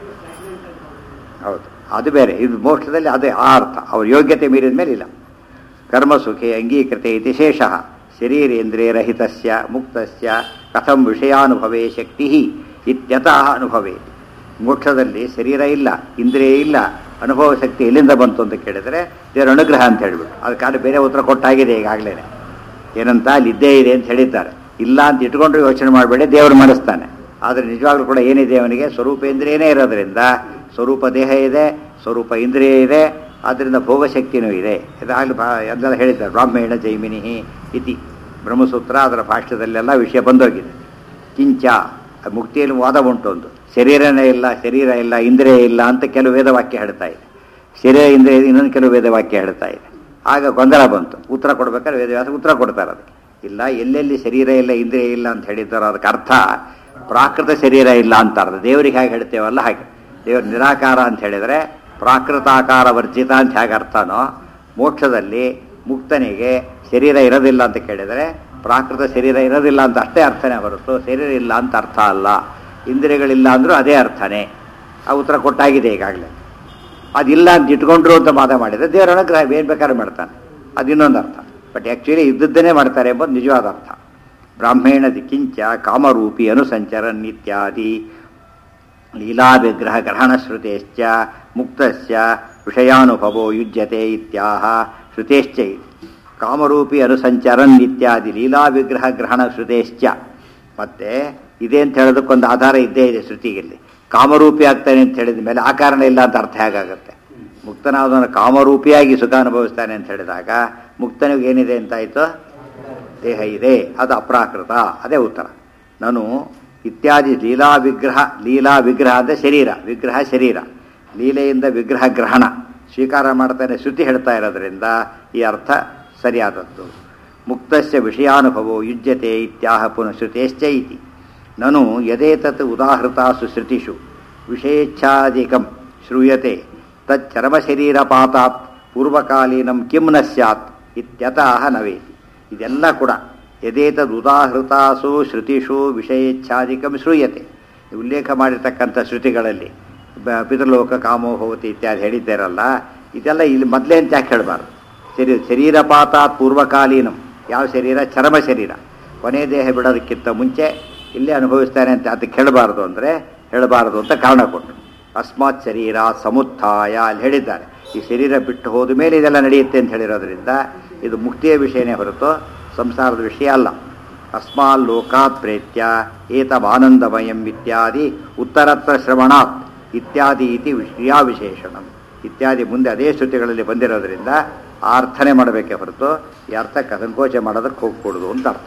ಹೌದು ಅದು ಬೇರೆ ಇದು ಮೋಕ್ಷದಲ್ಲಿ ಅದೇ ಆ ಅರ್ಥ ಅವ್ರ ಯೋಗ್ಯತೆ ಮೀರಿದ ಮೇಲೆ ಇಲ್ಲ ಕರ್ಮಸುಖೆ ಅಂಗೀಕೃತೆ ಇತಿ ಶೇಷಃ ಶರೀರೇಂದ್ರಿಯರಹಿತಸ್ಯ ಮುಕ್ತಸ್ಯ ಕಥಂ ವಿಷಯಾನುಭವೇ ಶಕ್ತಿ ಇತ್ಯತಃ ಅನುಭವೇ ಮೋಕ್ಷದಲ್ಲಿ ಶರೀರ ಇಲ್ಲ ಇಂದ್ರಿಯ ಇಲ್ಲ ಅನುಭವ ಶಕ್ತಿ ಎಲ್ಲಿಂದ ಬಂತು ಅಂತ ಕೇಳಿದರೆ ದೇವರ ಅನುಗ್ರಹ ಅಂತ ಹೇಳ್ಬಿಟ್ಟು ಅದಕ್ಕಾದ್ರೆ ಬೇರೆ ಉತ್ತರ ಕೊಟ್ಟಾಗಿದೆ ಈಗಾಗಲೇ ಏನಂತ ಅಲ್ಲಿ ಇದ್ದೇ ಇದೆ ಅಂತ ಹೇಳಿದ್ದಾರೆ ಇಲ್ಲ ಅಂತ ಇಟ್ಕೊಂಡ್ರೆ ಯೋಚನೆ ಮಾಡಬೇಡಿ ದೇವರು ಮಾಡಿಸ್ತಾನೆ ಆದರೆ ನಿಜವಾಗ್ಲೂ ಕೂಡ ಏನಿದೆ ಅವನಿಗೆ ಸ್ವರೂಪೇಂದ್ರಿಯನೇ ಇರೋದ್ರಿಂದ ಸ್ವರೂಪ ದೇಹ ಇದೆ ಸ್ವರೂಪ ಇಂದ್ರಿಯ ಇದೆ ಆದ್ದರಿಂದ ಭೋಗಶಕ್ತಿನೂ ಇದೆ ಇದಾಗಲಿ ಬಾ ಎಲ್ಲ ಹೇಳಿದ್ದಾರೆ ಬ್ರಾಹ್ಮಣ ಜೈಮಿನಿ ಇತಿ ಬ್ರಹ್ಮಸೂತ್ರ ಅದರ ಭಾಷ್ಯದಲ್ಲೆಲ್ಲ ವಿಷಯ ಬಂದೋಗಿದೆ ಕಿಂಚ ಮುಕ್ತಿಯಲ್ಲಿ ವಾದ ಉಂಟು ಒಂದು ಶರೀರನೇ ಇಲ್ಲ ಶರೀರ ಇಲ್ಲ ಇಂದ್ರಿಯ ಇಲ್ಲ ಅಂತ ಕೆಲವು ವೇದವಾಕ್ಯ ಹೇಳ್ತಾ ಇದೆ ಶರೀರ ಇಂದ್ರಿಯ ಇದೆ, ಇನ್ನೊಂದು ಕೆಲವು ವೇದವಾಕ್ಯ ಹೇಳ್ತಾ ಇದೆ ಆಗ ಗೊಂದಲ ಬಂತು ಉತ್ತರ ಕೊಡ್ಬೇಕಾದ್ರೆ ವೇದವ್ಯಾಸ ಉತ್ತರ ಕೊಡ್ತಾರೆ ಅದು ಇಲ್ಲ ಎಲ್ಲೆಲ್ಲಿ ಶರೀರ ಇಲ್ಲ ಇಂದ್ರಿಯ ಇಲ್ಲ ಅಂತ ಹೇಳಿದ್ದಾರೋ ಅದಕ್ಕೆ ಅರ್ಥ ಪ್ರಾಕೃತ ಶರೀರ ಇಲ್ಲ ಅಂತ ಅರ್ಥ ದೇವರಿಗೆ ಹೇಗೆ ಹೇಳ್ತೇವಲ್ಲ ಹಾಗೆ ದೇವರು ನಿರಾಕಾರ ಅಂತ ಹೇಳಿದರೆ ಪ್ರಾಕೃತಾಕಾರ ವರ್ಜಿತ ಅಂತ ಹೇಗೆ ಅರ್ಥನೋ ಮೋಕ್ಷದಲ್ಲಿ ಮುಕ್ತನಿಗೆ ಶರೀರ ಇರೋದಿಲ್ಲ ಅಂತ ಕೇಳಿದರೆ ಪ್ರಾಕೃತ ಶರೀರ ಇರೋದಿಲ್ಲ ಅಂತ ಅಷ್ಟೇ ಅರ್ಥನೇ ಹೊರತು ಶರೀರ ಇಲ್ಲ ಅಂತ ಅರ್ಥ ಅಲ್ಲ ಇಂದ್ರಿಯಗಳಿಲ್ಲ ಅಂದರೂ ಅದೇ ಅರ್ಥನೇ ಆ ಉತ್ತರ ಕೊಟ್ಟಾಗಿದೆ ಈಗಾಗಲೇ ಅದಿಲ್ಲ ಅಂತ ಇಟ್ಕೊಂಡ್ರು ಅಂತ ವಾದ ಮಾಡಿದರೆ ದೇವರ ಅನುಗ್ರಹ ಏನು ಬೇಕಾದ್ರೆ ಮಾಡ್ತಾನೆ ಅದು ಇನ್ನೊಂದು ಅರ್ಥ ಬಟ್ ಆ್ಯಕ್ಚುಲಿ ಇದ್ದದ್ದನ್ನೇ ಮಾಡ್ತಾರೆ ಎಂಬುದು ನಿಜವಾದ ಅರ್ಥ ಬ್ರಾಹ್ಮಣ ಕಿಂಚ ಕಾಮರೂಪಿ ಅನುಸಂಚರನ್ ಇತ್ಯಾದಿ ಲೀಲಾ ವಿಗ್ರಹ ಗ್ರಹಣ ಶ್ರುತೇಶ್ಚ ಮುಕ್ತಸ್ಯ ವಿಷಯಾನುಭವೋ ಯುಜ್ಯತೆ ಇತ್ಯಾಹ ಶ್ರುತೇಶ್ಚ ಇತಿ. ಕಾಮರೂಪಿ ಅನುಸಂಚರನ್ ಇತ್ಯಾದಿ ಲೀಲಾ ವಿಗ್ರಹ ಗ್ರಹಣ ಶ್ರುತೇಶ್ಚ ಮತ್ತೆ ಇದೆ ಅಂತ ಹೇಳೋದಕ್ಕೊಂದು ಆಧಾರ ಇದ್ದೇ ಇದೆ ಶ್ರುತಿಯಲ್ಲಿ ಕಾಮರೂಪಿ ಆಗ್ತಾನೆ ಅಂತ ಹೇಳಿದ ಮೇಲೆ ಆ ಕಾರಣ ಇಲ್ಲ ಅಂತ ಅರ್ಥ ಹೇಗಾಗುತ್ತೆ ಮುಕ್ತನಾದವನು ಕಾಮರೂಪಿಯಾಗಿ ಸುಖ ಅನುಭವಿಸ್ತಾನೆ ಅಂತ ಹೇಳಿದಾಗ ಮುಕ್ತನಿಗೆ ಏನಿದೆ ಅಂತಾಯ್ತು ದೇಹ ಇದೆ ಅದು ಅಪ್ರಾಕೃತ ಅದೇ ಉತ್ತರ ನಾನು ಇತ್ಯಾದಿ ಲೀಲಾ ವಿಗ್ರಹ ಲೀಲಾ ವಿಗ್ರಹ ಅಂದರೆ ಶರೀರ ವಿಗ್ರಹ ಶರೀರ ಲೀಲೆಯಿಂದ ವಿಗ್ರಹ ಗ್ರಹಣ ಸ್ವೀಕಾರ ಮಾಡ್ತಾನೆ ಶ್ರುತಿ ಹೇಳ್ತಾ ಇರೋದ್ರಿಂದ ಈ ಅರ್ಥ ಸರಿಯಾದದ್ದು ಮುಕ್ತಸ್ಯ ವಿಷಯಾನುಭವೋ ಯುಜ್ಯತೆ ಇತ್ಯಾಹ ಪುನಃ ಶ್ರುತೇಶ್ಚ ಇತಿ ನನು ಯದೇತತ್ ಉದಾಹೃತಾಸು ಶ್ರುತಿಷು ವಿಷೇಚ್ಛಾದಿಕಂ ಶ್ರೂಯತೆ ತಚ್ಚರಮಶರೀರಪಾತಾತ್ ಪೂರ್ವಕಾಲೀನಂ ಕಿಂ ನ ಸ್ಯಾತ್ ಇತ್ಯತಃ ನವೇತಿ ಇದೆಲ್ಲ ಕೂಡ ಯದೇತದ್ ಉದಾಹೃತಾಸು ಶ್ರುತಿಷು ವಿಷಯೇಚ್ಛಾದಿಕಂ ಶ್ರೂಯತೆ ಉಲ್ಲೇಖ ಮಾಡಿರ್ತಕ್ಕಂಥ ಶ್ರುತಿಗಳಲ್ಲಿ ಬ- ಪಿತೃಲೋಕ ಕಾಮೋ ಭವತಿ ಇತ್ಯಾದಿ ಹೇಳಿದ್ದಾರಲ್ಲ ಇದೆಲ್ಲ ಇಲ್ಲಿ ಮೊದಲೇ ಅಂತ ಯಾಕೆ ಹೇಳಬಾರ್ದು ಶರೀರ ಶರೀರಪಾತಾತ್ ಪೂರ್ವಕಾಲೀನಂ ಯಾವ ಶರೀರ ಚರ್ಮ ಶರೀರ ಕೊನೆ ದೇಹ ಬಿಡೋದಕ್ಕಿಂತ ಮುಂಚೆ ಇಲ್ಲೇ ಅನುಭವಿಸ್ತಾನೆ ಅಂತ ಅದಕ್ಕೆ ಹೇಳಬಾರ್ದು ಅಂದರೆ ಹೇಳಬಾರದು ಅಂತ ಕಾರಣ ಕೊಟ್ಟರು ಅಸ್ಮಾತ್ ಶರೀರ ಸಮುತ್ಥಾಯ ಅಲ್ಲಿ ಹೇಳಿದ್ದಾರೆ ಈ ಶರೀರ ಬಿಟ್ಟು ಹೋದ ಮೇಲೆ ಇದೆಲ್ಲ ನಡೆಯುತ್ತೆ ಅಂತ ಹೇಳಿರೋದ್ರಿಂದ ಇದು ಮುಕ್ತಿಯ ವಿಷಯನೇ ಹೊರತು ಸಂಸಾರದ ವಿಷಯ ಅಲ್ಲ ಅಸ್ಮಾಲ್ ಲೋಕಾತ್ ಪ್ರೇತ್ಯ ಏತಮಾನಂದಮಯಂ ಇತ್ಯಾದಿ ಉತ್ತರತ್ರ ಶ್ರವಣಾತ್ ಇತ್ಯಾದಿ ಇತಿ ವಿಷಯ ವಿಶೇಷಣಂ ಇತ್ಯಾದಿ ಮುಂದೆ ಅದೇ ಶ್ರುತಿಗಳಲ್ಲಿ ಬಂದಿರೋದ್ರಿಂದ ಆ ಅರ್ಥನೆ ಮಾಡಬೇಕೇ ಹೊರತು ಈ ಅರ್ಥಕ್ಕೆ ಸಂಕೋಚ ಮಾಡೋದಕ್ಕೆ ಹೋಗ್ಕೊಡುದು ಅಂತ ಅರ್ಥ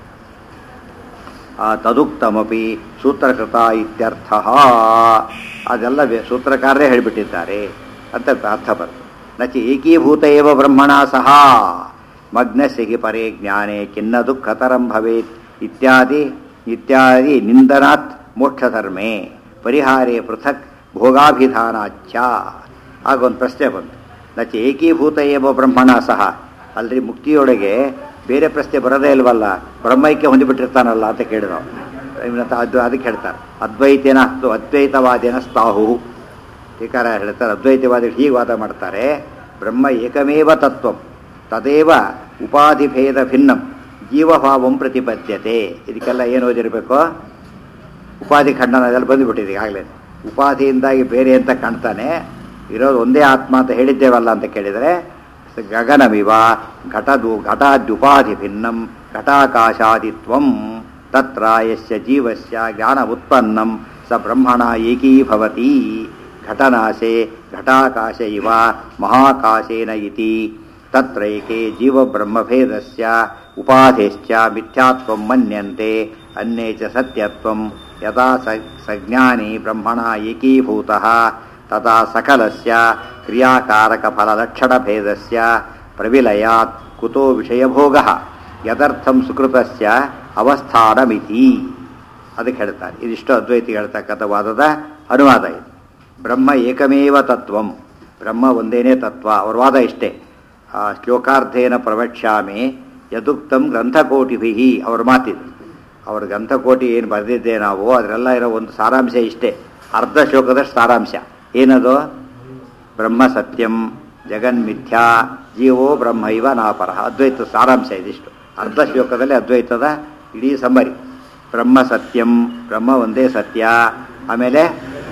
ಆ ತದುಕ್ತಮಪಿ ಸೂತ್ರಕೃತ ಇತ್ಯರ್ಥ ಅದೆಲ್ಲ ವೇ- ಸೂತ್ರಕಾರರೇ ಹೇಳಿಬಿಟ್ಟಿದ್ದಾರೆ ಅಂತ ಅರ್ಥ ಬರ್ತದೆ ನಚಿ ಏಕೀಭೂತ ಏವ ಬ್ರಹ್ಮಣ ಸಹ ಮಗ್ನಸ್ಯ ಹಿ ಪರೇ ಜ್ಞಾನೆ ಖಿನ್ನ ದುಃಖತರಂ ಭವೇತ್ ಇತ್ಯಾದಿ ಇತ್ಯಾದಿ ನಿಂದನಾತ್ ಮೋಕ್ಷಧರ್ಮೇ ಪರಿಹಾರೇ ಪೃಥಕ್ ಭೋಗಾಭಿಧಾನಾಚ್ಯ ಆಗೊಂದು ಪ್ರಶ್ನೆ ಬಂತು ನಚಿ ಏಕೀಭೂತ ಏವ ಬ್ರಹ್ಮಣ ಸಹ ಅಲ್ರಿ ಮುಕ್ತಿಯೊಳಗೆ ಬೇರೆ ಪ್ರಶ್ನೆ ಬರೋದೇ ಇಲ್ವಲ್ಲ ಬ್ರಹ್ಮೈಕ್ಯ ಹೊಂದಿಬಿಟ್ಟಿರ್ತಾನಲ್ಲ ಅಂತ ಕೇಳಿದವು ಇವನಂತ ಅದು ಅದಕ್ಕೆ ಹೇಳ್ತಾರೆ ಅದ್ವೈತೇನ ಅಸ್ತು ಅದ್ವೈತವಾದೇನ ಸ್ತಾಹು ಟೀಕಾರ ಹೇಳ್ತಾರೆ ಅದ್ವೈತವಾದಿಗಳು ಹೀಗೆ ವಾದ ಮಾಡ್ತಾರೆ ಬ್ರಹ್ಮ ಏಕಮೇವ ತತ್ವಂ ತದೇವ ಉಪಾಧಿಭೇದ ಭಿನ್ನಂ ಜೀವಭಾವಂ ಪ್ರತಿಪದ್ಯತೆ ಇದಕ್ಕೆಲ್ಲ ಏನು ಓದಿರಬೇಕು ಉಪಾಧಿ ಖಂಡನ ಅದೆಲ್ಲ ಬಂದುಬಿಟ್ಟಿದೆ ಈಗಾಗಲೇ ಉಪಾಧಿಯಿಂದಾಗಿ ಬೇರೆ ಅಂತ ಕಾಣ್ತಾನೆ ಇರೋದು ಒಂದೇ ಆತ್ಮ ಅಂತ ಹೇಳಿದ್ದೇವಲ್ಲ ಅಂತ ಕೇಳಿದರೆ ಗಗನಮಿವ ಘಟದು ಘಟಾದ್ಯುಪಾಧಿ ಭಿನ್ನಂ ಘಟಾಕಾಶಾದಿತ್ವಂ ತತ್ರ ಯಸ್ಯ ಜೀವಸ್ಯ ಜ್ಞಾನ ಉತ್ಪನ್ನಂ ಸ ಬ್ರಹ್ಮಣ ಏಕೀಭವತಿ ಘಟನಾಶೆ ಘಟಾಕಾಶ ಇವ ಮಹಾಕಾಶೇನ ಇತಿ ತತ್ರೈಕೆ ಜೀವಬ್ರಹ್ಮಭೇದಸ್ಯ ಉಪಾಧೇಶ್ಚ ಮಿಥ್ಯಾತ್ವಂ ಮನ್ಯಂತೆ ಅನ್ಯೇ ಚ ಸತ್ಯತ್ವಂ ಯಥಾ ಸ ಸಜ್ಞಾನಿ ಬ್ರಹ್ಮಣ ಏಕೀಭೂತಃ ತಥಾ ಸಕಲಸ್ಯ ಕ್ರಿಯಾಕಾರಕಫಲಲಕ್ಷಣಭೇದಸ್ಯ ಪ್ರವಿಲಯಾತ್ ಕುತೋ ವಿಷಯಭೋಗಃ ಯದರ್ಥಂ ಸುಕೃತಸ್ಯ ಅವಸ್ಥಾನಮಿತಿ ಅದಕ್ಕೆ ಹೇಳ್ತಾರೆ ಇದಿಷ್ಟು ಅದ್ವೈತಿ ಹೇಳ್ತಕ್ಕಂಥ ವಾದದ ಅನುವಾದ ಇದು ಬ್ರಹ್ಮ ಏಕಮೇವ ತತ್ವಂ ಬ್ರಹ್ಮ ಒಂದೇನೇ ತತ್ವ ಅವ್ರ ವಾದ ಇಷ್ಟೇ ಆ ಶ್ಲೋಕಾರ್ಥೇನ ಪ್ರವಕ್ಷ್ಯಾಮಿ ಯದುಕ್ತಂ ಗ್ರಂಥಕೋಟಿಭಿ ಅವ್ರ ಮಾತಿದು ಅವ್ರ ಗ್ರಂಥಕೋಟಿ ಏನು ಬರೆದಿದ್ದೆ ನಾವು ಅದರೆಲ್ಲ ಇರೋ ಒಂದು ಸಾರಾಂಶ ಇಷ್ಟೇ ಅರ್ಧ ಶ್ಲೋಕದಷ್ಟು ಸಾರಾಂಶ ಏನದು ಬ್ರಹ್ಮ ಸತ್ಯಂ ಜಗನ್ಮಿಥ್ಯಾ ಜೀವೋ ಬ್ರಹ್ಮ ಇವ ನಾಪರ ಅದ್ವೈತ ಸಾರಾಂಶ ಇದಿಷ್ಟು ಅರ್ಧ ಶ್ಲೋಕದಲ್ಲಿ ಅದ್ವೈತದ ಇಡೀ ಸಂಬರಿ ಬ್ರಹ್ಮ ಸತ್ಯಂ ಬ್ರಹ್ಮ ಒಂದೇ ಸತ್ಯ ಆಮೇಲೆ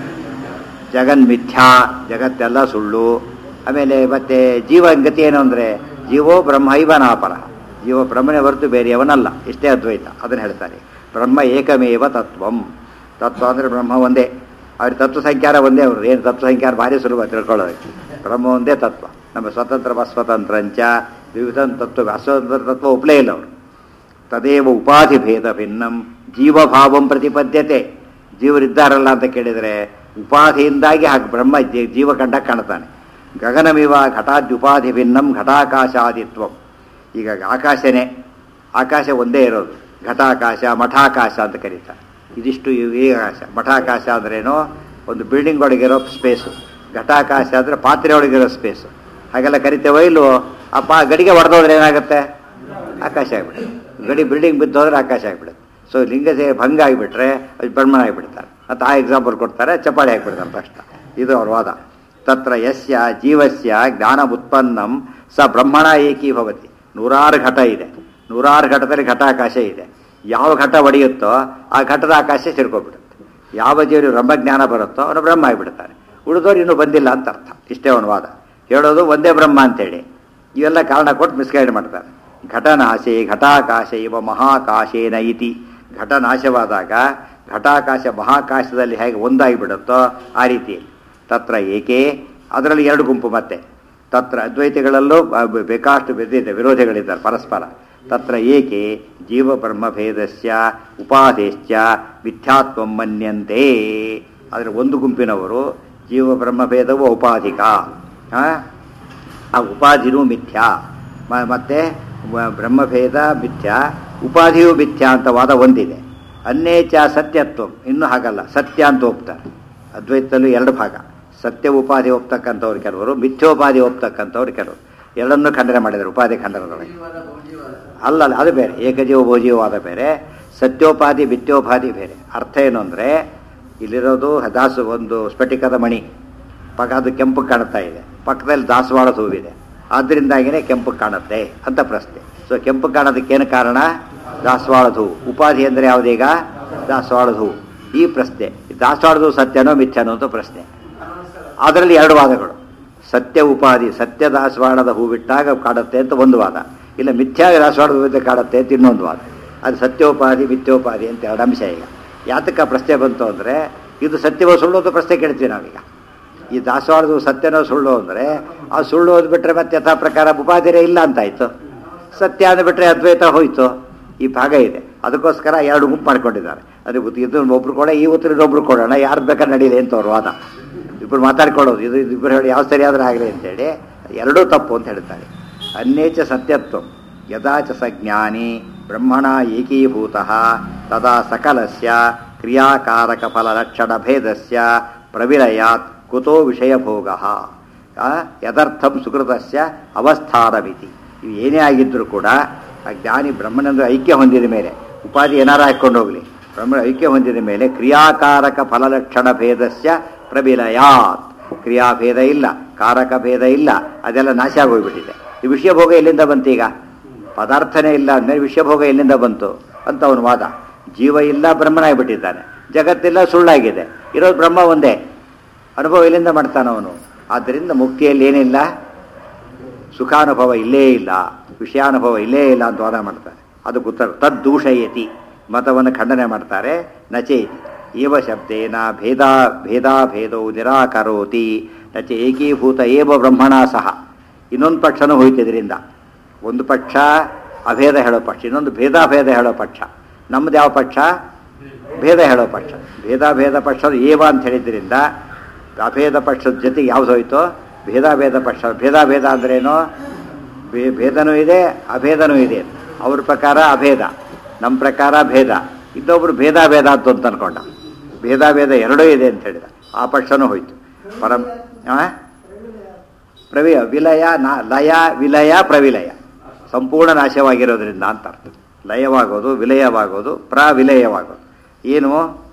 ಜಗನ್ಮಿಥ್ಯಾ ಜಗತ್ತೆಲ್ಲ ಸುಳ್ಳು ಆಮೇಲೆ ಮತ್ತೆ ಜೀವನ ಗತಿ ಏನು ಅಂದರೆ ಜೀವೋ ಬ್ರಹ್ಮ ಇವ ನಾಪರ ಜೀವ ಬ್ರಹ್ಮನೇ ಹೊರತು ಬೇರೆಯವನಲ್ಲ ಇಷ್ಟೇ ಅದ್ವೈತ ಅದನ್ನು ಹೇಳ್ತಾರೆ ಬ್ರಹ್ಮ ಏಕಮೇವ ತತ್ವಂ ತತ್ವ ಅಂದರೆ ಬ್ರಹ್ಮ ಒಂದೇ ಅವ್ರ ತತ್ವ ಸಂಖ್ಯಾರ ಒಂದೇ ಅವರು ಏನು ತತ್ವ ಸಂಖ್ಯಾರ ಭಾರಿ ಸುಲಭ ತಿಳ್ಕೊಳ್ಳೋದಕ್ಕೆ ಬ್ರಹ್ಮ ಒಂದೇ ತತ್ವ ನಮ್ಮ ಸ್ವತಂತ್ರ ಅಸ್ವತಂತ್ರಂಚ ವಿವಿಧ ತತ್ವ ಅಸ್ವತಂತ್ರ ತತ್ವ ಒಪ್ಪಲೇ ಇಲ್ಲ ಅವರು ತದೇವ ಉಪಾಧಿ ಭೇದ ಭಿನ್ನಂ ಜೀವಭಾವಂ ಪ್ರತಿಪದ್ಯತೆ ಜೀವರಿದ್ದಾರಲ್ಲ ಅಂತ ಕೇಳಿದರೆ ಉಪಾಧಿಯಿಂದಾಗಿ ಹಾಗೆ ಬ್ರಹ್ಮ ಜೀ- ಜೀವ ಕಂಡ ಕಾಣ್ತಾನೆ ಗಗನಮಿವ ಘಟಾದ್ಯುಪಾಧಿ ಭಿನ್ನಂ ಘಟಾಕಾಶಾದಿತ್ವಂ ಈಗ ಆಕಾಶನೇ ಆಕಾಶ ಒಂದೇ ಇರೋದು ಘಟಾಕಾಶ ಮಠಾಕಾಶ ಅಂತ ಕರೀತಾರೆ ಇದಿಷ್ಟು ಈ ಆಕಾಶ ಮಠಾಕಾಶ ಅಂದ್ರೇನು ಒಂದು ಬಿಲ್ಡಿಂಗ್ ಒಳಗಿರೋ ಸ್ಪೇಸು ಘಟಾಕಾಶ ಅಂದರೆ ಪಾತ್ರೆ ಒಳಗಿರೋ ಸ್ಪೇಸು ಹಾಗೆಲ್ಲ ಕರಿತೇವೋ ಇಲ್ವೋ ಅಪ್ಪ ಗಡಿಗೆ ಹೊಡೆದೋದ್ರೆ ಏನಾಗುತ್ತೆ ಆಕಾಶ ಆಗಿಬಿಡುತ್ತೆ ಗಡಿ ಬಿಲ್ಡಿಂಗ್ ಬಿದ್ದೋದ್ರೆ ಆಕಾಶ ಆಗಿಬಿಡುತ್ತೆ ಸೊ ಲಿಂಗಸೆ ಭಂಗ ಆಗಿಬಿಟ್ರೆ ಅದು ಬ್ರಹ್ಮಣ ಆಗಿಬಿಡ್ತಾರೆ ಮತ್ತು ಆ ಎಕ್ಸಾಂಪಲ್ ಕೊಡ್ತಾರೆ ಚಪ್ಪಾಳೆ ಆಗಿಬಿಡ್ತಾರೆ ತಕ್ಷಣ ಇದು ಅವ್ರ ವಾದ ತತ್ರ ಯಸ್ಯ ಜೀವಸ್ಯ ಜ್ಞಾನ ಉತ್ಪನ್ನಂ ಸ ಬ್ರಹ್ಮಣ ಏಕೀಭವತಿ ನೂರಾರು ಘಟ ಇದೆ ನೂರಾರು ಘಟದಲ್ಲಿ ಘಟಾಕಾಶ ಇದೆ ಯಾವ ಘಟ ಒಡೆಯುತ್ತೋ ಆ ಘಟದ ಆಕಾಶ ಸೇರ್ಕೊಬಿಡುತ್ತೆ ಯಾವ ಜೀವನಿಗೆ ಬ್ರಹ್ಮಜ್ಞಾನ ಬರುತ್ತೋ ಅವನು ಬ್ರಹ್ಮ ಆಗಿಬಿಡ್ತಾನೆ ಉಳಿದವ್ರು ಇನ್ನೂ ಬಂದಿಲ್ಲ ಅಂತ ಅರ್ಥ ಇಷ್ಟೇ ಅವನ ವಾದ ಹೇಳೋದು ಒಂದೇ ಬ್ರಹ್ಮ ಅಂತೇಳಿ ಇವೆಲ್ಲ ಕಾರಣ ಕೊಟ್ಟು ಮಿಸ್ಗೈಡ್ ಮಾಡ್ತಾರೆ ಘಟನಾಶೆ ಘಟಾಕಾಶ ಇವ ಮಹಾಕಾಶೇನ ಇತಿ ಘಟ ನಾಶವಾದಾಗ ಘಟಾಕಾಶ ಮಹಾಕಾಶದಲ್ಲಿ ಹೇಗೆ ಒಂದಾಗಿ ಬಿಡುತ್ತೋ ಆ ರೀತಿಯಲ್ಲಿ ತತ್ರ ಏಕೆ ಅದರಲ್ಲಿ ಎರಡು ಗುಂಪು ಮತ್ತೆ ತತ್ರ ಅದ್ವೈತಿಗಳಲ್ಲೂ ಬ- ಬ- ಬೇಕಾಷ್ಟು ಬೆದ್ದಿದೆ ವಿರೋಧಿಗಳಿದ್ದಾರೆ ಪರಸ್ಪರ ತತ್ರ ಏಕೆ ಜೀವ ಬ್ರಹ್ಮಭೇದಸ್ಯ ಉಪಾದೇಶ್ಚ ಮಿಥ್ಯಾತ್ವಂ ಮನ್ಯಂತೆ ಆದರೆ ಒಂದು ಗುಂಪಿನವರು ಜೀವ ಬ್ರಹ್ಮಭೇದವು ಔಪಾಧಿಕ ಆ? ಆ ಉಪಾಧಿನೂ ಮಿಥ್ಯ ಮ- ಮತ್ತೆ ವ- ಬ್ರಹ್ಮಭೇದ ಮಿಥ್ಯ ಉಪಾಧಿಯೂ ಮಿಥ್ಯ ಅಂತ ವಾದ ಒಂದಿದೆ ಅನ್ಯೇಚ ಸತ್ಯತ್ವ ಇನ್ನೂ ಹಾಗಲ್ಲ ಸತ್ಯ ಅಂತ ಒಪ್ತಾರೆ ಅದ್ವೈತದಲ್ಲೂ ಎರಡು ಭಾಗ ಸತ್ಯ ಉಪಾಧಿ ಒಪ್ತಕ್ಕಂಥವ್ರು ಕೆಲವರು ಮಿಥ್ಯೋಪಾಧಿ ಒಪ್ತಕ್ಕಂಥವ್ರು ಕೆಲವರು ಎರಡನ್ನೂ ಖಂಡನೆ ಮಾಡಿದ್ದಾರೆ ಉಪಾಧಿ ಖಂಡನದೊಳಗೆ ಅಲ್ಲ ಅಲ್ಲ ಅದು ಬೇರೆ ಏಕಜೀವ ಭೋಜೀವವಾದ ಬೇರೆ ಸತ್ಯೋಪಾಧಿ ಮಿಥ್ಯೋಪಾಧಿ ಬೇರೆ ಅರ್ಥ ಏನು ಅಂದರೆ ಇಲ್ಲಿರೋದು ದಾಸು ಒಂದು ಸ್ಫಟಿಕದ ಮಣಿ ಪಕ್ಕ ಅದು ಕೆಂಪು ಕಾಣುತ್ತಾ ಇದೆ ಪಕ್ಕದಲ್ಲಿ ದಾಸವಾಳದ ಹೂವಿದೆ ಆದ್ದರಿಂದಾಗಿನೇ ಕೆಂಪು ಕಾಣುತ್ತೆ ಅಂತ ಪ್ರಶ್ನೆ ಸೊ ಕೆಂಪು ಕಾಣೋದಕ್ಕೇನು ಕಾರಣ ದಾಸವಾಳದ ಹೂವು ಉಪಾಧಿ ಅಂದರೆ ಯಾವುದೀಗ ದಾಸವಾಳದ ಹೂವು ಈ ಪ್ರಶ್ನೆ ದಾಸವಾಳದ ಹೂವು ಸತ್ಯನೋ ಮಿಥ್ಯನೋ ಅಂತ ಪ್ರಶ್ನೆ ಅದರಲ್ಲಿ ಎರಡು ವಾದಗಳು ಸತ್ಯ ಉಪಾಧಿ ಸತ್ಯ ದಾಸವಾಳದ ಹೂ ಬಿಟ್ಟಾಗ ಕಾಡುತ್ತೆ ಅಂತ ಒಂದು ವಾದ ಇಲ್ಲ ಮಿಥ್ಯಾ ದಾಸವಾಳದ ಹೂವಿದ್ದ ಕಾಡುತ್ತೆ ಅಂತ ಇನ್ನೊಂದು ವಾದ ಅದು ಸತ್ಯೋಪಾಧಿ ಮಿಥ್ಯೋಪಾಧಿ ಅಂತ ಎರಡು ಅಂಶ ಈಗ ಯಾತಕ್ಕೆ ಆ ಪ್ರಶ್ನೆ ಬಂತು ಅಂದರೆ ಇದು ಸತ್ಯವೋ ಸುಳ್ಳು ಅಂತ ಪ್ರಶ್ನೆ ಕೇಳ್ತೀವಿ ನಾವೀಗ ಈ ದಾಸವಾಳದ ಹೂ ಸತ್ಯನೋ ಸುಳ್ಳು ಅಂದರೆ ಆ ಸುಳ್ಳು ಓದ್ಬಿಟ್ರೆ ಮತ್ತೆ ಯಥಾ ಪ್ರಕಾರ ಉಪಾಧಿರೇ ಇಲ್ಲ ಅಂತಾಯ್ತು ಸತ್ಯ ಅಂದ್ಬಿಟ್ರೆ ಅದ್ವೈತ ಹೋಯ್ತು ಈ ಭಾಗ ಇದೆ ಅದಕ್ಕೋಸ್ಕರ ಎರಡು ಗುಂಪು ಮಾಡ್ಕೊಂಡಿದ್ದಾರೆ ಅದು ಗೊತ್ತು ಇದು ಒಬ್ರು ಕೊಡ ಈ ಉತ್ತರ ಇನ್ನೊಬ್ರು ಕೊಡೋಣ ಯಾರು ಬೇಕಾದ್ರೆ ನಡೀಲಿ ಅಂತ ಅವ್ರ ವಾದ ಇಬ್ಬರು ಮಾತಾಡ್ಕೊಳ್ಳೋದು ಇದು ಇಬ್ಬರು ಹೇಳಿ ಯಾವ ಸರಿಯಾದ್ರೆ ಆಗಲಿ ಅಂತೇಳಿ ಎರಡೂ ತಪ್ಪು ಅಂತ ಹೇಳ್ತಾರೆ ಅನ್ಯೇಚ ಸತ್ಯತ್ವ ಯದಾಚ ಸಜ್ಞಾನಿ ಬ್ರಹ್ಮಣ ಏಕೀಭೂತ ತದಾ ಸಕಲಸ್ಯ ಕ್ರಿಯಾಕಾರಕ ಫಲಲಕ್ಷಣ ಭೇದಸ್ಯ ಪ್ರವಿಲಯಾತ್ ಕುತೋ ವಿಷಯಭೋಗ ಯದರ್ಥಂ ಸುಕೃತಸ್ಯ ಅವಸ್ಥಾನಮಿತಿ ಇವು ಏನೇ ಆಗಿದ್ದರೂ ಕೂಡ ಆ ಜ್ಞಾನಿ ಬ್ರಹ್ಮನಂದು ಐಕ್ಯ ಹೊಂದಿದ ಮೇಲೆ ಉಪಾಧಿ ಏನಾರು ಹಾಕ್ಕೊಂಡು ಹೋಗಲಿ ಬ್ರಹ್ಮನ ಐಕ್ಯ ಹೊಂದಿದ ಮೇಲೆ ಕ್ರಿಯಾಕಾರಕ ಫಲಲಕ್ಷಣ ಭೇದಸ್ಯ ಪ್ರಬಿಲಯಾತ್ ಕ್ರಿಯಾಭೇದ ಇಲ್ಲ ಕಾರಕ ಭೇದ ಇಲ್ಲ ಅದೆಲ್ಲ ನಾಶ ಆಗೋಗ್ಬಿಟ್ಟಿದೆ ಈ ವಿಷಯಭೋಗ ಎಲ್ಲಿಂದ ಬಂತು ಈಗ ಪದಾರ್ಥನೇ ಇಲ್ಲ ಅಂದಮೇಲೆ ವಿಷಯಭೋಗ ಎಲ್ಲಿಂದ ಬಂತು ಅಂತ ಅವನ ವಾದ ಜೀವ ಇಲ್ಲ ಬ್ರಹ್ಮನಾಗಿಬಿಟ್ಟಿದ್ದಾನೆ ಜಗತ್ತಿಲ್ಲ ಸುಳ್ಳಾಗಿದೆ ಇರೋದು ಬ್ರಹ್ಮ ಒಂದೇ ಅನುಭವ ಎಲ್ಲಿಂದ ಮಾಡ್ತಾನೆ ಅವನು ಆದ್ದರಿಂದ ಮುಕ್ತಿಯಲ್ಲಿ ಏನಿಲ್ಲ ಸುಖಾನುಭವ ಇಲ್ಲೇ ಇಲ್ಲ ವಿಷಯಾನುಭವ ಇಲ್ಲೇ ಇಲ್ಲ ಅಂತ ವಾದ ಮಾಡ್ತಾರೆ ಅದು ಉತ್ತರ ತದ್ದೂಷಯತಿ ಮತವನ್ನು ಖಂಡನೆ ಮಾಡ್ತಾರೆ ನಚೇತಿ ಏವ ಶಬ್ದೇನ ಭೇದ ಭೇದಾ ಭೇದವು ನಿರಾಕರೋತಿ ನಚೆ ಏಕೀಭೂತ ಏವ ಬ್ರಹ್ಮಣ ಸಹ ಇನ್ನೊಂದು ಪಕ್ಷನೂ ಹೋಯ್ತು ಇದರಿಂದ ಒಂದು ಪಕ್ಷ ಅಭೇದ ಹೇಳೋ ಪಕ್ಷ ಇನ್ನೊಂದು ಭೇದಾಭೇದ ಹೇಳೋ ಪಕ್ಷ ನಮ್ಮದು ಯಾವ ಪಕ್ಷ ಭೇದ ಹೇಳೋ ಪಕ್ಷ ಭೇದಾಭೇದ ಪಕ್ಷ ಏವ ಅಂತ ಹೇಳಿದ್ರಿಂದ ಅಭೇದ ಪಕ್ಷದ ಜೊತೆಗೆ ಯಾವ್ದು ಹೋಯ್ತು ಭೇದಾಭೇದ ಪಕ್ಷ ಭೇದಾಭೇದ ಅಂದ್ರೇನು ಭೇ- ಭೇದನೂ ಇದೆ ಅಭೇದನೂ ಇದೆ ಅವ್ರ ಪ್ರಕಾರ ಅಭೇದ ನಮ್ಮ ಪ್ರಕಾರ ಭೇದ ಇನ್ನೊಬ್ರು ಭೇದಾಭೇದ ಅಂತ ಅಂತ ಅನ್ಕೊಂಡ ಭೇದಾಭೇದ ಎರಡೂ ಇದೆ ಅಂತ ಹೇಳಿದ ಆ ಪಕ್ಷನೂ ಹೋಯ್ತು ಪರಂ ಆ? ಪ್ರವಿ ವಿಲಯ ನಾ ಲಯ ವಿಲಯ ಪ್ರವಿಲಯ ಸಂಪೂರ್ಣ ನಾಶವಾಗಿರೋದ್ರಿಂದ ಅಂತ ಅರ್ಥ ಲಯವಾಗೋದು ವಿಲಯವಾಗೋದು ಪ್ರವಿಲಯವಾಗೋದು ಏನು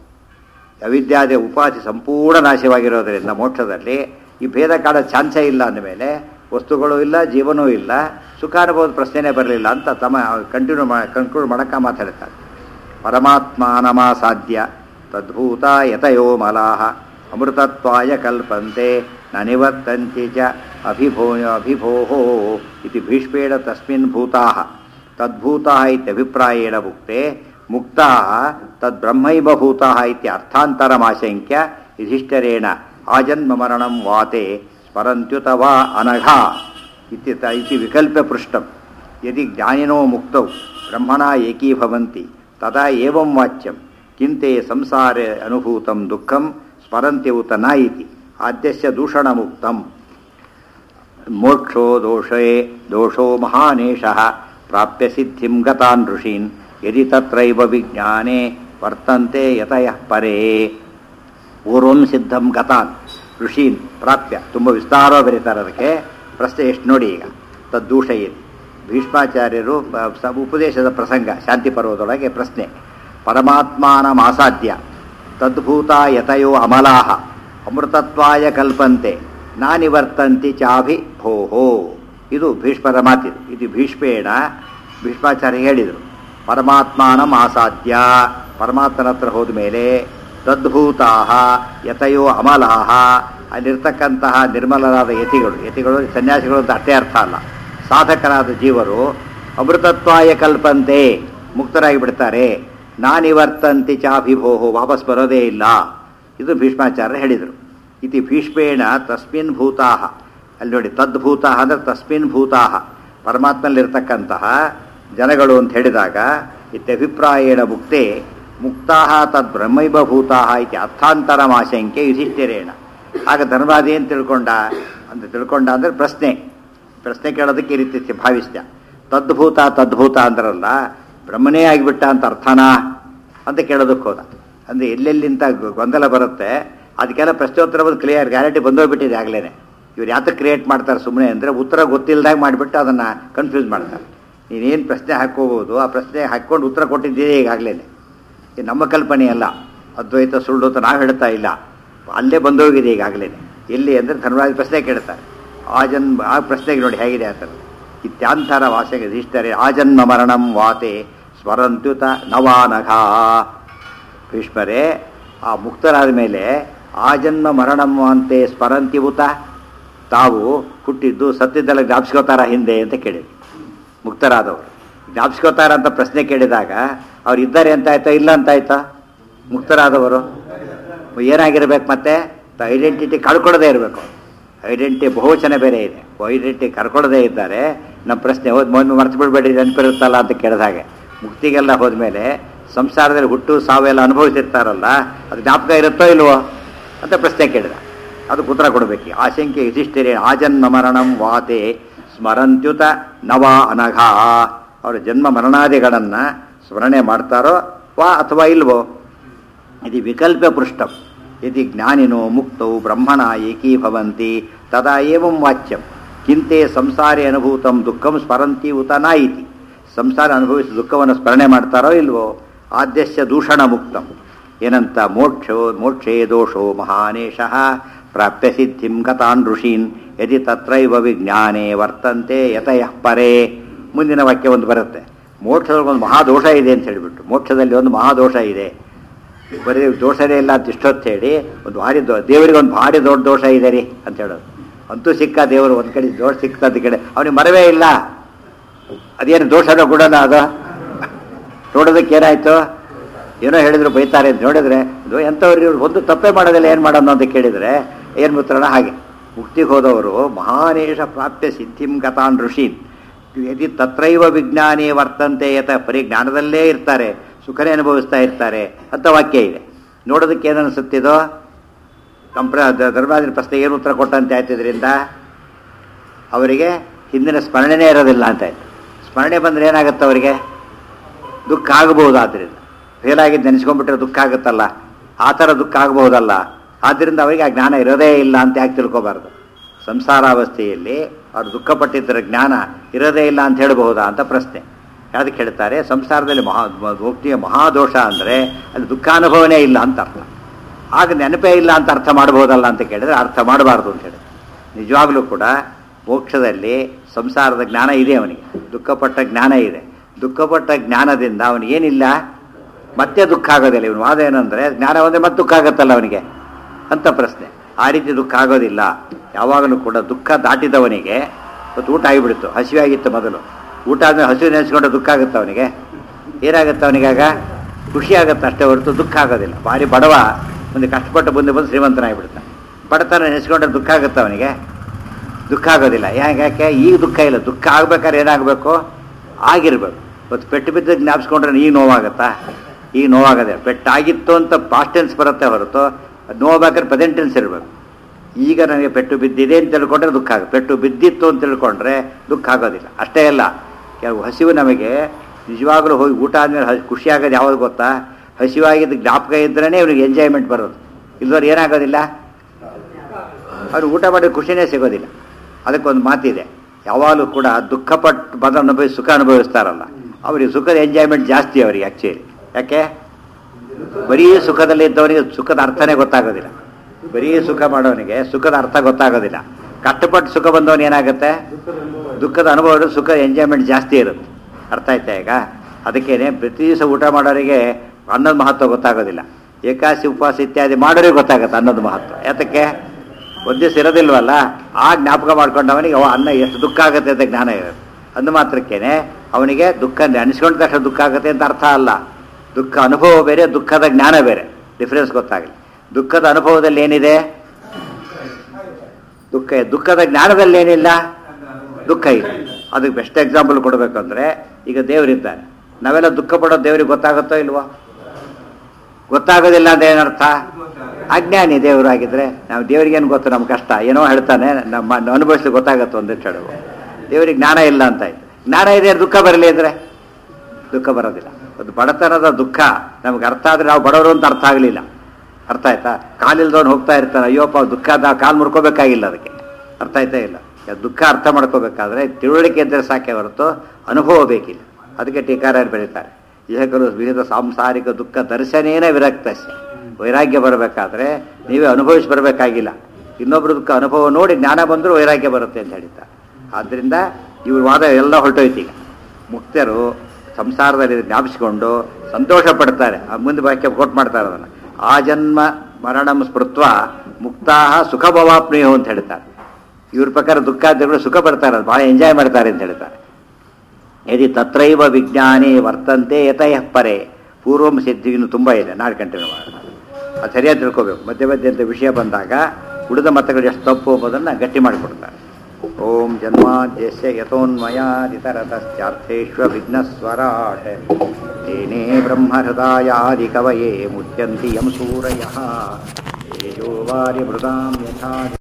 ಅವಿದ್ಯಾದಿ ಉಪಾಧಿ ಸಂಪೂರ್ಣ ನಾಶವಾಗಿರೋದ್ರಿಂದ ಮೋಕ್ಷದಲ್ಲಿ ಈ ಭೇದ ಕಾಡ ಚಾನ್ಸೇ ಇಲ್ಲ ಅಂದಮೇಲೆ ವಸ್ತುಗಳು ಇಲ್ಲ ಜೀವನೂ ಇಲ್ಲ ಸುಖಾನುಭವದ ಪ್ರಶ್ನೆನೇ ಬರಲಿಲ್ಲ ಅಂತ ತಮ್ಮ ಕಂಟಿನ್ಯೂ ಮಾ ಕನ್ಕ್ಲೂಡ್ ಮಾಡಕ್ಕ ಮಾತಾಡ್ತಾರೆ ಪರಮಾತ್ಮಾನಮ ಸಾಧ್ಯ ತದ್ಭೂತ ಯತಯೋ ಮಲಾಹ ಅಮೃತತ್ವಾಯ ಕಲ್ಪಂತೆ ನ ನಿವರ್ತಂತಿ ಚ ಅಭಿಭೋ ಅಭಿಭೋಹೋ ಇತಿ ಭೀಷ್ಮೇಣ ತಸ್ಮಿನ್ ಭೂತಾಃ ತದ್ಭೂತಾಃ ಇತ್ಯಭಿಪ್ರಾಯೇಣ ಮುಕ್ತೆ ಮುಕ್ತಾಃ ತದ್ಬ್ರಹ್ಮೈವ ಭೂತಾಃ ಇತಿ ಅರ್ಥಾಂತರಮಾಶಂಕ್ಯ ಯುಧಿಷ್ಠರೇಣ ಆಜನ್ಮ ಮರಣಂ ವಾತೆ ಸ್ಮರಂತ್ಯುತ ವಾ ಅನಘಾ ಇತಿ ತ- ಇತಿ ವಿಕಲ್ಪ್ಯ ಪೃಷ್ಟಂ ಯದಿ ಜ್ಞಾನಿನೋ ಮುಕ್ತೌ ಬ್ರಹ್ಮಣ ಏಕೀಭವಂತಿ ತದಾ ಏವಂ ವಾಚ್ಯಂ ಕಿಂತೆ ಸಂಸಾರೆ ಅನುಭೂತಂ ದುಃಖಂ ಸ್ಮರಂತಿ ಉತ ನ ಇತಿ ಆದ್ಯಸ್ಯ ದೂಷಣಮುಕ್ತಂ ಮೋಕ್ಷೋ ದೋಷೇ ದೋಷೋ ಮಹಾನೇಶಃ ಪ್ರಾಪ್ಯ ಸಿದ್ಧಿಂ ಗತಾನ್ ಋಷೀನ್ ಯದಿ ತತ್ರೈವ ವಿಜ್ಞಾನೆ ವರ್ತಂತೆ ಯತಯಃ ಪರೇ ಪೂರ್ವಂ ಸಿದ್ಧಂ ಗತಾನ್ ಋಷೀನ್ ಪ್ರಾಪ್ಯ ತುಂಬ ವಿಸ್ತಾರವಾಗಿ ಬರೀತಾರೆ ಅದಕ್ಕೆ ಪ್ರಶ್ನೆ ಎಷ್ಟು ನೋಡಿ ಈಗ ತದ್ದೂಷಯಿರಿ ಭೀಷ್ಮಾಚಾರ್ಯರು ಬ- ಸ- ಉಪದೇಶದ ಪ್ರಸಂಗ ಶಾಂತಿ ಪರ್ವದೊಳಗೆ ಪ್ರಶ್ನೆ ಪರಮಾತ್ಮಾನಮಾಸಾದ್ಯ ತದ್ಭೂತ ಯತಯೋ ಅಮಲಾಹ ಅಮೃತತ್ವಾಯ ಕಲ್ಪಂತೆ ನಾನಿವರ್ತಂತಿ ಚಾಭಿ ಭೋಹೋ ಇದು ಭೀಷ್ಮರ ಮಾತಿದು ಇದು ಭೀಷ್ಮೇಣ ಭೀಷ್ಮಾಚಾರ್ಯ ಹೇಳಿದರು ಪರಮಾತ್ಮಾನಂ ಆಸಾದ್ಯ ಪರಮಾತ್ಮನ ಹತ್ರ ಹೋದ ಮೇಲೆ ತದ್ಭೂತಾ ಯತಯೋ ಅಮಲಾಹ ಅಲ್ಲಿರ್ತಕ್ಕಂತಹ ನಿರ್ಮಲರಾದ ಯತಿಗಳು ಯತಿಗಳು ಸನ್ಯಾಸಿಗಳು ಅಂತ ಅಷ್ಟೇ ಅರ್ಥ ಅಲ್ಲ ಸಾಧಕರಾದ ಜೀವರು ಅಮೃತತ್ವಾಯ ಕಲ್ಪಂತೆ ಮುಕ್ತರಾಗಿ ಬಿಡ್ತಾರೆ ನಾನಿವರ್ತಂತಿ ಚಾಭಿಭೋಹೋ ವಾಪಸ್ ಬರೋದೇ ಇಲ್ಲ ಇದು ಭೀಷ್ಮಾಚಾರ್ಯ ಹೇಳಿದರು ಇತಿ ಭೀಷ್ಮೇಣ ತಸ್ಮಿನ್ ಭೂತಾಹ ಅಲ್ಲಿ ನೋಡಿ ತದ್ಭೂತಾಹ ಅಂದರೆ ತಸ್ಮಿನ್ ಭೂತಾಹ ಪರಮಾತ್ಮನಲ್ಲಿರ್ತಕ್ಕಂತಹ ಜನಗಳು ಅಂತ ಹೇಳಿದಾಗ ಇತ್ಯಭಿಪ್ರಾಯೇಣ ಮುಕ್ತೆ ಮುಕ್ತಾಹ ತದ್ ಬ್ರಹ್ಮೈವ ಭೂತಾಹ ಇತಿ ಅರ್ಥಾಂತರಮಾಶಂಕೆ ಯುಧಿಷ್ಠಿರೇಣ ಆಗ ಧರ್ಮರಾಜ ಏನು ತಿಳ್ಕೊಂಡ ಅಂತ ತಿಳ್ಕೊಂಡ ಅಂದರೆ ಪ್ರಶ್ನೆ ಪ್ರಶ್ನೆ ಕೇಳೋದಕ್ಕೆ ಈ ರೀತಿ ಭಾವಿಸ್ತ ತದ್ಭೂತ ತದ್ಭೂತ ಅಂದ್ರಲ್ಲ ಬ್ರಹ್ಮನೇ ಆಗಿಬಿಟ್ಟ ಅಂತ ಅರ್ಥನಾ ಅಂತ ಕೇಳೋದಕ್ಕೆ ಹೋದ ಅಂದರೆ ಎಲ್ಲೆಲ್ಲಿಂದ ಗೊಂದಲ ಬರುತ್ತೆ ಅದಕ್ಕೆಲ್ಲ ಪ್ರಶ್ನೋತ್ತರ ಒಂದು ಕ್ಲಿಯರ್ ಗ್ಯಾರಂಟಿ ಬಂದೋಗ್ಬಿಟ್ಟಿದೆ ಆಗಲೇ ಇವ್ರು ಯಾತಕ್ಕೆ ಕ್ರಿಯೇಟ್ ಮಾಡ್ತಾರೆ ಸುಮ್ಮನೆ ಅಂದರೆ ಉತ್ತರ ಗೊತ್ತಿಲ್ಲದಾಗ ಮಾಡಿಬಿಟ್ಟು ಅದನ್ನು ಕನ್ಫ್ಯೂಸ್ ಮಾಡ್ತಾರೆ ನೀನೇನು ಪ್ರಶ್ನೆ ಹಾಕ್ಕೋಬೋದು ಆ ಪ್ರಶ್ನೆ ಹಾಕ್ಕೊಂಡು ಉತ್ತರ ಕೊಟ್ಟಿದ್ದೀರಿ ಈಗಾಗಲೇ ಇದು ನಮ್ಮ ಕಲ್ಪನೆ ಅಲ್ಲ ಅದ್ವೈತ ಸುಳ್ಳು ಅಂತ ನಾವು ಹೇಳ್ತಾ ಇಲ್ಲ ಅಲ್ಲೇ ಬಂದೋಗಿದೆ ಈಗಾಗಲೇ ಎಲ್ಲಿ ಅಂದರೆ ಧರ್ಮರಾಜ ಪ್ರಶ್ನೆ ಕೇಳ್ತಾರೆ ಆ ಜನ್ಮ ಆ ಪ್ರಶ್ನೆಗೆ ನೋಡಿ ಹೇಗಿದೆ ಆ ಥರ ಇತ್ಯಾಂತರ ವಾಸಗೆ ಇಷ್ಟರೆ ಆಜನ್ಮ ಮರಣಂ ವಾತೆ ಸ್ವರಂತ್ಯುತ ನವಾನಘ ಭೀಷ್ಮರೇ ಆ ಮುಕ್ತರಾದ ಮೇಲೆ ಆಜನ್ಮ ಮರಣಂ ಅಂತೆ ಸ್ಮರಂತಿವುತ ತಾವು ಹುಟ್ಟಿದ್ದು ಸತ್ಯದಲ್ಲ ಜ್ಞಾಪಿಸ್ಕೋತಾರ ಹಿಂದೆ ಅಂತ ಕೇಳಿದ್ರು ಮುಕ್ತರಾದವರು ಜ್ಞಾಪಿಸ್ಕೋತಾರ ಅಂತ ಪ್ರಶ್ನೆ ಕೇಳಿದಾಗ ಅವ್ರು ಇದ್ದಾರೆ ಅಂತ ಆಯ್ತಾ ಇಲ್ಲ ಅಂತ ಆಯ್ತಾ ಮುಕ್ತರಾದವರು ಏನಾಗಿರ್ಬೇಕು ಮತ್ತೆ ಐಡೆಂಟಿಟಿ ಕಳ್ಕೊಳ್ಳೋದೇ ಇರಬೇಕು ಐಡೆಂಟಿಟಿ ಬಹುವಚನ ಬೇರೆ ಇದೆ ಐಡೆಂಟಿಟಿ ಕರ್ಕೊಳ್ಳೋದೇ ಇದ್ದಾರೆ ನಮ್ಮ ಪ್ರಶ್ನೆ ಹೋದ್ ಮೊನ್ನೆ ಮರ್ತು ಬಿಡಬೇಡಿ ನೆನಪಿರುತ್ತಲ್ಲ ಅಂತ ಕೇಳಿದ ಹಾಗೆ ಮುಕ್ತಿಗೆಲ್ಲ ಹೋದ್ಮೇಲೆ ಸಂಸಾರದಲ್ಲಿ ಹುಟ್ಟು ಸಾವೆಲ್ಲ ಅನುಭವಿಸಿರ್ತಾರಲ್ಲ ಅದು ಜ್ಞಾಪಕ ಇರುತ್ತೋ ಇಲ್ವೋ ಅಂತ ಪ್ರಶ್ನೆ ಕೇಳಿದ ಅದಕ್ಕೆ ಉತ್ತರ ಕೊಡಬೇಕು ಆಶಂಕೆ ಯುಧಿಷ್ಠಿರೇ ಆಜನ್ಮ ಮರಣಂ ವಾತೆ ಸ್ಮರಂತ್ಯುತ ನವ ಅನಘ ಅವರ ಜನ್ಮ ಮರಣಾದಿಗಳನ್ನು ಸ್ಮರಣೆ ಮಾಡ್ತಾರೋ ವಾ ಅಥವಾ ಇಲ್ವೋ ಇದು ವಿಕಲ್ಪ ಪೃಷ್ಟಂ ಯದಿ ಜ್ಞಾನಿನೋ ಮುಕ್ತೌ ಬ್ರಹ್ಮಣ ಏಕೀಭವಂತಿ ತದಾ ಏವಂ ವಾಚ್ಯಂ ಕಿಂತೆ ಸಂಸಾರಿ ಅನುಭೂತಂ ದುಃಖಂ ಸ್ಮರಂತಿ ಉತ ನ ಇತಿ ಸಂಸಾರ ಅನುಭವಿಸಿ ದುಃಖವನ್ನು ಸ್ಮರಣೆ ಮಾಡ್ತಾರೋ ಇಲ್ವೋ ಆದ್ಯಸ್ಯ ದೂಷಣ ಮುಕ್ತಂ ಏನಂತ ಮೋಕ್ಷೋ ಮೋಕ್ಷೇ ದೋಷೋ ಮಹಾನೇಶಃ ಪ್ರಾಪ್ಯ ಸಿದ್ಧಿಂ ಗತಾನ್ ಋಷೀನ್ ಯದಿ ತತ್ರೈವ ವಿಜ್ಞಾನೇ ವರ್ತಂತೆ ಯತಯಃ ಪರೇ ಮುಂದಿನ ವಾಕ್ಯ ಒಂದು ಬರುತ್ತೆ ಮೋಕ್ಷದಲ್ಲಿ ಒಂದು ಮಹಾದೋಷ ಇದೆ ಅಂತ ಹೇಳಿಬಿಟ್ಟು ಮೋಕ್ಷದಲ್ಲಿ ಒಂದು ಮಹಾದೋಷ ಇದೆ ಬರೀ ದೋಷನೇ ಇಲ್ಲ ಅಂತ ಇಷ್ಟೊತ್ತು ಹೇಳಿ ಒಂದು ಭಾರಿ ದೋ ದೇವರಿಗೆ ಒಂದು ಭಾರಿ ದೊಡ್ಡ ದೋಷ ಇದೆ ರೀ ಅಂತ ಹೇಳೋದು ಅಂತೂ ಸಿಕ್ಕ ದೇವರು ಒಂದು ಕಡೆ ದೋಷ ಸಿಕ್ತಂತ ಕಡೆ ಅವನಿಗೆ ಮರವೇ ಇಲ್ಲ ಅದೇನು ದೋಷದ ಗುಣನ ಅದು ನೋಡೋದಕ್ಕೆ ಏನಾಯ್ತು ಏನೋ ಹೇಳಿದ್ರು ಬೈತಾರೆ ಅಂತ ನೋಡಿದ್ರೆ ಇದು ಎಂಥವ್ರು ಇವ್ರು ಒಂದು ತಪ್ಪೇ ಮಾಡೋದಿಲ್ಲ ಏನು ಮಾಡೋಣ ಅಂತ ಕೇಳಿದರೆ ಏನು ಮುತ್ರಣ ಹಾಗೆ ಮುಕ್ತಿಗೆ ಹೋದವರು ಮಹಾನೇಶ ಪ್ರಾಪ್ಯ ಸಿದ್ಧಿಂ ಗತಾನ್ ಋಷೀನ್ ಯದಿ ತತ್ರೈವ ವಿಜ್ಞಾನಿ ವರ್ತಂತೆ ಯತ ಪರಿಜ್ಞಾನದಲ್ಲೇ ಇರ್ತಾರೆ ಸುಖನೇ ಅನುಭವಿಸ್ತಾ ಇರ್ತಾರೆ ಅಂತ ವಾಕ್ಯ ಇದೆ ನೋಡೋದಕ್ಕೆ ಏನು ಅನಿಸುತ್ತಿದೋ ಕಂಪ್ರ ಧರ್ಮರಾಜನ ಪ್ರಶ್ನೆ ಏನು ಉತ್ತರ ಕೊಟ್ಟಂತೆ ಆಯ್ತು ಇದರಿಂದ ಅವರಿಗೆ ಹಿಂದಿನ ಸ್ಮರಣೆನೇ ಇರೋದಿಲ್ಲ ಅಂತ ಆಯ್ತು ಸ್ಮರಣೆ ಬಂದರೆ ಏನಾಗುತ್ತೆ ಅವರಿಗೆ ದುಃಖ ಆಗಬಹುದು ಆದ್ದರಿಂದ ಫೇಲ್ ಆಗಿದ್ದು ನೆನೆಸ್ಕೊಂಡ್ಬಿಟ್ರೆ ದುಃಖ ಆಗುತ್ತಲ್ಲ ಆ ಥರ ದುಃಖ ಆಗಬಹುದಲ್ಲ ಆದ್ದರಿಂದ ಅವರಿಗೆ ಆ ಜ್ಞಾನ ಇರೋದೇ ಇಲ್ಲ ಅಂತ ಯಾಕೆ ತಿಳ್ಕೊಬಾರ್ದು ಸಂಸಾರಾವಸ್ಥೆಯಲ್ಲಿ ಅವ್ರು ದುಃಖಪಟ್ಟಿದ್ದರ ಜ್ಞಾನ ಇರೋದೇ ಇಲ್ಲ ಅಂತ ಹೇಳಬಹುದಾ ಅಂತ ಪ್ರಶ್ನೆ ಅದಕ್ಕೆ ಹೇಳ್ತಾರೆ ಸಂಸಾರದಲ್ಲಿ ಮಹಾ ಮುಕ್ತಿಯ ಮಹಾದೋಷ ಅಂದರೆ ಅಲ್ಲಿ ದುಃಖಾನುಭವನೇ ಇಲ್ಲ ಅಂತ ಅರ್ಥ ಆಗ ನೆನಪೇ ಇಲ್ಲ ಅಂತ ಅರ್ಥ ಮಾಡಬಹುದಲ್ಲ ಅಂತ ಕೇಳಿದ್ರೆ ಅರ್ಥ ಮಾಡಬಾರ್ದು ಅಂತ ಹೇಳಿ ನಿಜವಾಗ್ಲೂ ಕೂಡ ಮೋಕ್ಷದಲ್ಲಿ ಸಂಸಾರದ ಜ್ಞಾನ ಇದೆ ಅವನಿಗೆ ದುಃಖಪಟ್ಟ ಜ್ಞಾನ ಇದೆ ದುಃಖಪಟ್ಟ ಜ್ಞಾನದಿಂದ ಅವನಿಗೇನಿಲ್ಲ ಮತ್ತೆ ದುಃಖ ಆಗೋದಿಲ್ಲ ಇವನು ವಾದ ಏನಂದರೆ ಜ್ಞಾನ ಬಂದರೆ ಮತ್ತೆ ದುಃಖ ಆಗುತ್ತಲ್ಲ ಅವನಿಗೆ ಅಂತ ಪ್ರಶ್ನೆ ಆ ರೀತಿ ದುಃಖ ಆಗೋದಿಲ್ಲ ಯಾವಾಗಲೂ ಕೂಡ ದುಃಖ ದಾಟಿದವನಿಗೆ ಇವತ್ತು ಊಟ ಆಗಿಬಿಡ್ತು ಹಸಿವೆ ಆಗಿತ್ತು ಮೊದಲು ಊಟ ಆದಮೇಲೆ ಹಸಿವು ನೆನೆಸ್ಕೊಂಡ್ರೆ ದುಃಖ ಆಗುತ್ತೆ ಅವನಿಗೆ ಏನಾಗುತ್ತೆ ಅವನಿಗಾಗ ಖುಷಿ ಆಗುತ್ತೆ ಅಷ್ಟೇ ಹೊರತು ದುಃಖ ಆಗೋದಿಲ್ಲ ಭಾರಿ ಬಡವ ಒಂದು ಕಷ್ಟಪಟ್ಟು ಬಂದು ಬಂದು ಶ್ರೀಮಂತನಾಗಿಬಿಡ್ತಾನೆ ಬಡತನ ನೆನೆಸ್ಕೊಂಡ್ರೆ ದುಃಖ ಆಗುತ್ತೆ ಅವನಿಗೆ ದುಃಖ ಆಗೋದಿಲ್ಲ ಯಾಕೆ ಯಾಕೆ ಈಗ ದುಃಖ ಇಲ್ಲ ದುಃಖ ಆಗ್ಬೇಕಾದ್ರೆ ಏನಾಗಬೇಕು ಆಗಿರ್ಬೇಕು ಇವತ್ತು ಪೆಟ್ಟು ಬಿದ್ದು ಜ್ಞಾಪಿಸ್ಕೊಂಡ್ರೆ ಈಗ ನೋವಾಗತ್ತಾ ಈಗ ನೋವಾಗದೆ ಪೆಟ್ಟಾಗಿತ್ತು ಅಂತ ಪಾಸ್ಟ್ ಟೆನ್ಸ್ ಬರುತ್ತೆ ಹೊರತು ಅದು ನೋವಾಗ್ಬೇಕಾದ್ರೆ ಪ್ರೆಸೆಂಟ್ ಟೆನ್ಸ್ ಇರಬೇಕು ಈಗ ನನಗೆ ಪೆಟ್ಟು ಬಿದ್ದಿದೆ ಅಂತ ತಿಳ್ಕೊಂಡ್ರೆ ದುಃಖ ಆಗುತ್ತೆ ಪೆಟ್ಟು ಬಿದ್ದಿತ್ತು ಅಂತ ತಿಳ್ಕೊಂಡ್ರೆ ದುಃಖ ಆಗೋದಿಲ್ಲ ಅಷ್ಟೇ ಅಲ್ಲ ಕೆಲವು ಹಸಿವು ನಮಗೆ ನಿಜವಾಗ್ಲೂ ಹೋಗಿ ಊಟ ಆದಮೇಲೆ ಹಸಿ ಖುಷಿ ಆಗೋದು ಯಾವಾಗ ಗೊತ್ತಾ ಹಸಿವಾಗಿದ್ದು ಜ್ಞಾಪಕ ಇದ್ರೇ ಇವನಿಗೆ ಎಂಜಾಯ್ಮೆಂಟ್ ಬರೋದು ಇಲ್ದವ್ರು ಏನಾಗೋದಿಲ್ಲ ಅವ್ರು ಊಟ ಮಾಡಿ ಖುಷಿನೇ ಸಿಗೋದಿಲ್ಲ ಅದಕ್ಕೊಂದು ಮಾತಿದೆ ಯಾವಾಗಲೂ ಕೂಡ ದುಃಖಪಟ್ಟು ಬಂದ ಅನುಭವಿಸಿ ಸುಖ ಅನುಭವಿಸ್ತಾರಲ್ಲ ಅವರಿಗೆ ಸುಖದ ಎಂಜಾಯ್ಮೆಂಟ್ ಜಾಸ್ತಿ ಅವರಿಗೆ ಆ್ಯಕ್ಚುಲಿ ಯಾಕೆ ಬರೀ ಸುಖದಲ್ಲಿ ಇದ್ದವನಿಗೆ ಸುಖದ ಅರ್ಥನೇ ಗೊತ್ತಾಗೋದಿಲ್ಲ ಬರೀ ಸುಖ ಮಾಡೋನಿಗೆ ಸುಖದ ಅರ್ಥ ಗೊತ್ತಾಗೋದಿಲ್ಲ ಕಷ್ಟಪಟ್ಟು ಸುಖ ಬಂದವನು ಏನಾಗುತ್ತೆ ದುಃಖದ ಅನುಭವ ಸುಖ ಎಂಜಾಯ್ಮೆಂಟ್ ಜಾಸ್ತಿ ಇರುತ್ತೆ ಅರ್ಥ ಆಯ್ತಾ ಈಗ ಅದಕ್ಕೇನೆ ಪ್ರತಿ ದಿವಸ ಊಟ ಮಾಡೋರಿಗೆ ಅನ್ನದ ಮಹತ್ವ ಗೊತ್ತಾಗೋದಿಲ್ಲ ಏಕಾಸಿ ಉಪವಾಸ ಇತ್ಯಾದಿ ಮಾಡೋರಿಗೆ ಗೊತ್ತಾಗುತ್ತೆ ಅನ್ನದ ಮಹತ್ವ ಯಾತಕ್ಕೆ ಒಂದು ದಿವಸ ಇರೋದಿಲ್ವಲ್ಲ ಆ ಜ್ಞಾಪಕ ಮಾಡ್ಕೊಂಡವನಿಗೆ ಅವ ಅನ್ನ ಎಷ್ಟು ದುಃಖ ಆಗುತ್ತೆ ಅಂತ ಜ್ಞಾನ ಇರುತ್ತೆ ಅಂದ ಮಾತ್ರಕ್ಕೇನೆ ಅವನಿಗೆ ದುಃಖ ಅನಿಸ್ಕೊಂಡ ತಕ್ಷಣ ದುಃಖ ಆಗುತ್ತೆ ಅಂತ ಅರ್ಥ ಅಲ್ಲ ದುಃಖ ಅನುಭವ ಬೇರೆ ದುಃಖದ ಜ್ಞಾನ ಬೇರೆ ಡಿಫ್ರೆನ್ಸ್ ಗೊತ್ತಾಗಲಿ ದುಃಖದ ಅನುಭವದಲ್ಲಿ ಏನಿದೆ ದುಃಖ ಇದೆ. ದುಃಖದ ಜ್ಞಾನದಲ್ಲಿ ಏನಿಲ್ಲ ದುಃಖ ಇದೆ ಅದಕ್ಕೆ ಬೆಸ್ಟ್ ಎಕ್ಸಾಂಪಲ್ ಕೊಡಬೇಕಂದ್ರೆ ಈಗ ದೇವರಿದ್ದಾನೆ ನಾವೆಲ್ಲ ದುಃಖ ಪಡೋ ದೇವ್ರಿಗೆ ಗೊತ್ತಾಗುತ್ತೋ ಇಲ್ವೋ ಗೊತ್ತಾಗೋದಿಲ್ಲ ಅಂತ ಏನರ್ಥ ಅಜ್ಞಾನಿ ದೇವರು ಆಗಿದ್ರೆ ನಾವು ದೇವರಿಗೇನು ಗೊತ್ತು ನಮ್ಮ ಕಷ್ಟ ಏನೋ ಹೇಳ್ತಾನೆ ನಮ್ಮ ಅನುಭವಿಸ್ಲಿಕ್ಕೆ ಗೊತ್ತಾಗತ್ತೆ ಒಂದೇ ಹೇಳುವ ದೇವರಿಗೆ ಜ್ಞಾನ ಇಲ್ಲ ಅಂತ ಆಯ್ತು ಜ್ಞಾನ ಇದೆ ದುಃಖ ಬರಲಿ ಅಂದರೆ ದುಃಖ ಬರೋದಿಲ್ಲ ಅದು ಬಡತನದ ದುಃಖ ನಮ್ಗೆ ಅರ್ಥ ಆದರೆ ನಾವು ಬಡವರು ಅಂತ ಅರ್ಥ ಆಗಲಿಲ್ಲ ಅರ್ಥ ಆಯ್ತಾ ಕಾಲಿಲ್ದವನು ಹೋಗ್ತಾ ಇರ್ತಾನೆ ಅಯ್ಯೋಪ್ಪ ದುಃಖ ಅದ ಕಾಲು ಮುರ್ಕೋಬೇಕಾಗಿಲ್ಲ ಅದಕ್ಕೆ ಅರ್ಥ ಆಯ್ತಾ ಇಲ್ಲ ಈ ದುಃಖ ಅರ್ಥ ಮಾಡ್ಕೋಬೇಕಾದ್ರೆ ತಿಳುವಳಿಕೆ ಇದ್ದರೆ ಸಾಕೆ ಹೊರತು ಅನುಭವ ಬೇಕಿಲ್ಲ ಅದಕ್ಕೆ ಟೀಕಾರಾಯರು ಬೆಳೀತಾರೆ ಇಹಕರು ವಿವಿಧ ಸಾಂಸಾರಿಕ ದುಃಖ ದರ್ಶನೇನ ವಿರಕ್ತಸ್ಯ ವೈರಾಗ್ಯ ಬರಬೇಕಾದ್ರೆ ನೀವೇ ಅನುಭವಿಸಿ ಬರಬೇಕಾಗಿಲ್ಲ ಇನ್ನೊಬ್ಬರ ದುಃಖ ಅನುಭವ ನೋಡಿ ಜ್ಞಾನ ಬಂದರೂ ವೈರಾಗ್ಯ ಬರುತ್ತೆ ಅಂತ ಹೇಳ್ತಾರೆ ಆದ್ದರಿಂದ ಇವ್ರ ವಾದ ಎಲ್ಲ ಹೊರಟೋಯ್ತು ಈಗ ಮುಕ್ತರು ಸಂಸಾರದಲ್ಲಿ ಜ್ಞಾಪಿಸಿಕೊಂಡು ಸಂತೋಷ ಪಡ್ತಾರೆ ಆ ಮುಂದೆ ವಾಕ್ಯ ಕೋಟ್ ಮಾಡ್ತಾರೆ ಅದನ್ನು ಆ ಜನ್ಮ ಮರಣಂ ಸ್ಮೃತ್ವ ಮುಕ್ತಾಹ ಸುಖ ಭವಾಪ್ನಿಯೋ ಅಂತ ಹೇಳ್ತಾರೆ ಇವ್ರ ಪ್ರಕಾರ ದುಃಖಾದಿಗಳು ಸುಖ ಪಡ್ತಾರೆ ಭಾಳ ಎಂಜಾಯ್ ಮಾಡ್ತಾರೆ ಅಂತ ಹೇಳ್ತಾರೆ ಯದಿ ತತ್ರೈವ ವಿಜ್ಞಾನಿ ವರ್ತಂತೆ ಯತಯಃ ಪರೆ ಪೂರ್ವಂ ಸಿದ್ಧಿ ಇನ್ನು ತುಂಬ ಇದೆ ನಾಳೆ ಕಂಟಿನ್ಯೂ ಮಾಡೋಣ ಅದು ಸರಿಯಾಗಿ ತಿಳ್ಕೋಬೇಕು ಮಧ್ಯ ಮಧ್ಯೆ ಅಂತ ವಿಷಯ ಬಂದಾಗ ಉಳಿದ ಮತಗಳು ಎಷ್ಟು ತಪ್ಪು ಎಂಬುದನ್ನು ಗಟ್ಟಿ ಮಾಡಿಕೊಡ್ತಾರೆ ಓಂ ಜನ್ಮಾದ್ಯಸ್ಯ ಯಥೋನ್ಮಯಾದಿತರತಶ್ಚಾರ್ಥೇಶ್ವ ವಿಘ್ನಸ್ವರಾಟ್ ತೇನೇ ಬ್ರಹ್ಮಹೃದಾಯಾದಿ ಕವಯೇ ಮುಚ್ಯಂತಿ ಯಂ ಸೂರಯಃ ತೇಜೋವಾರಿ ಮೃದಾಂ ಯಥಾ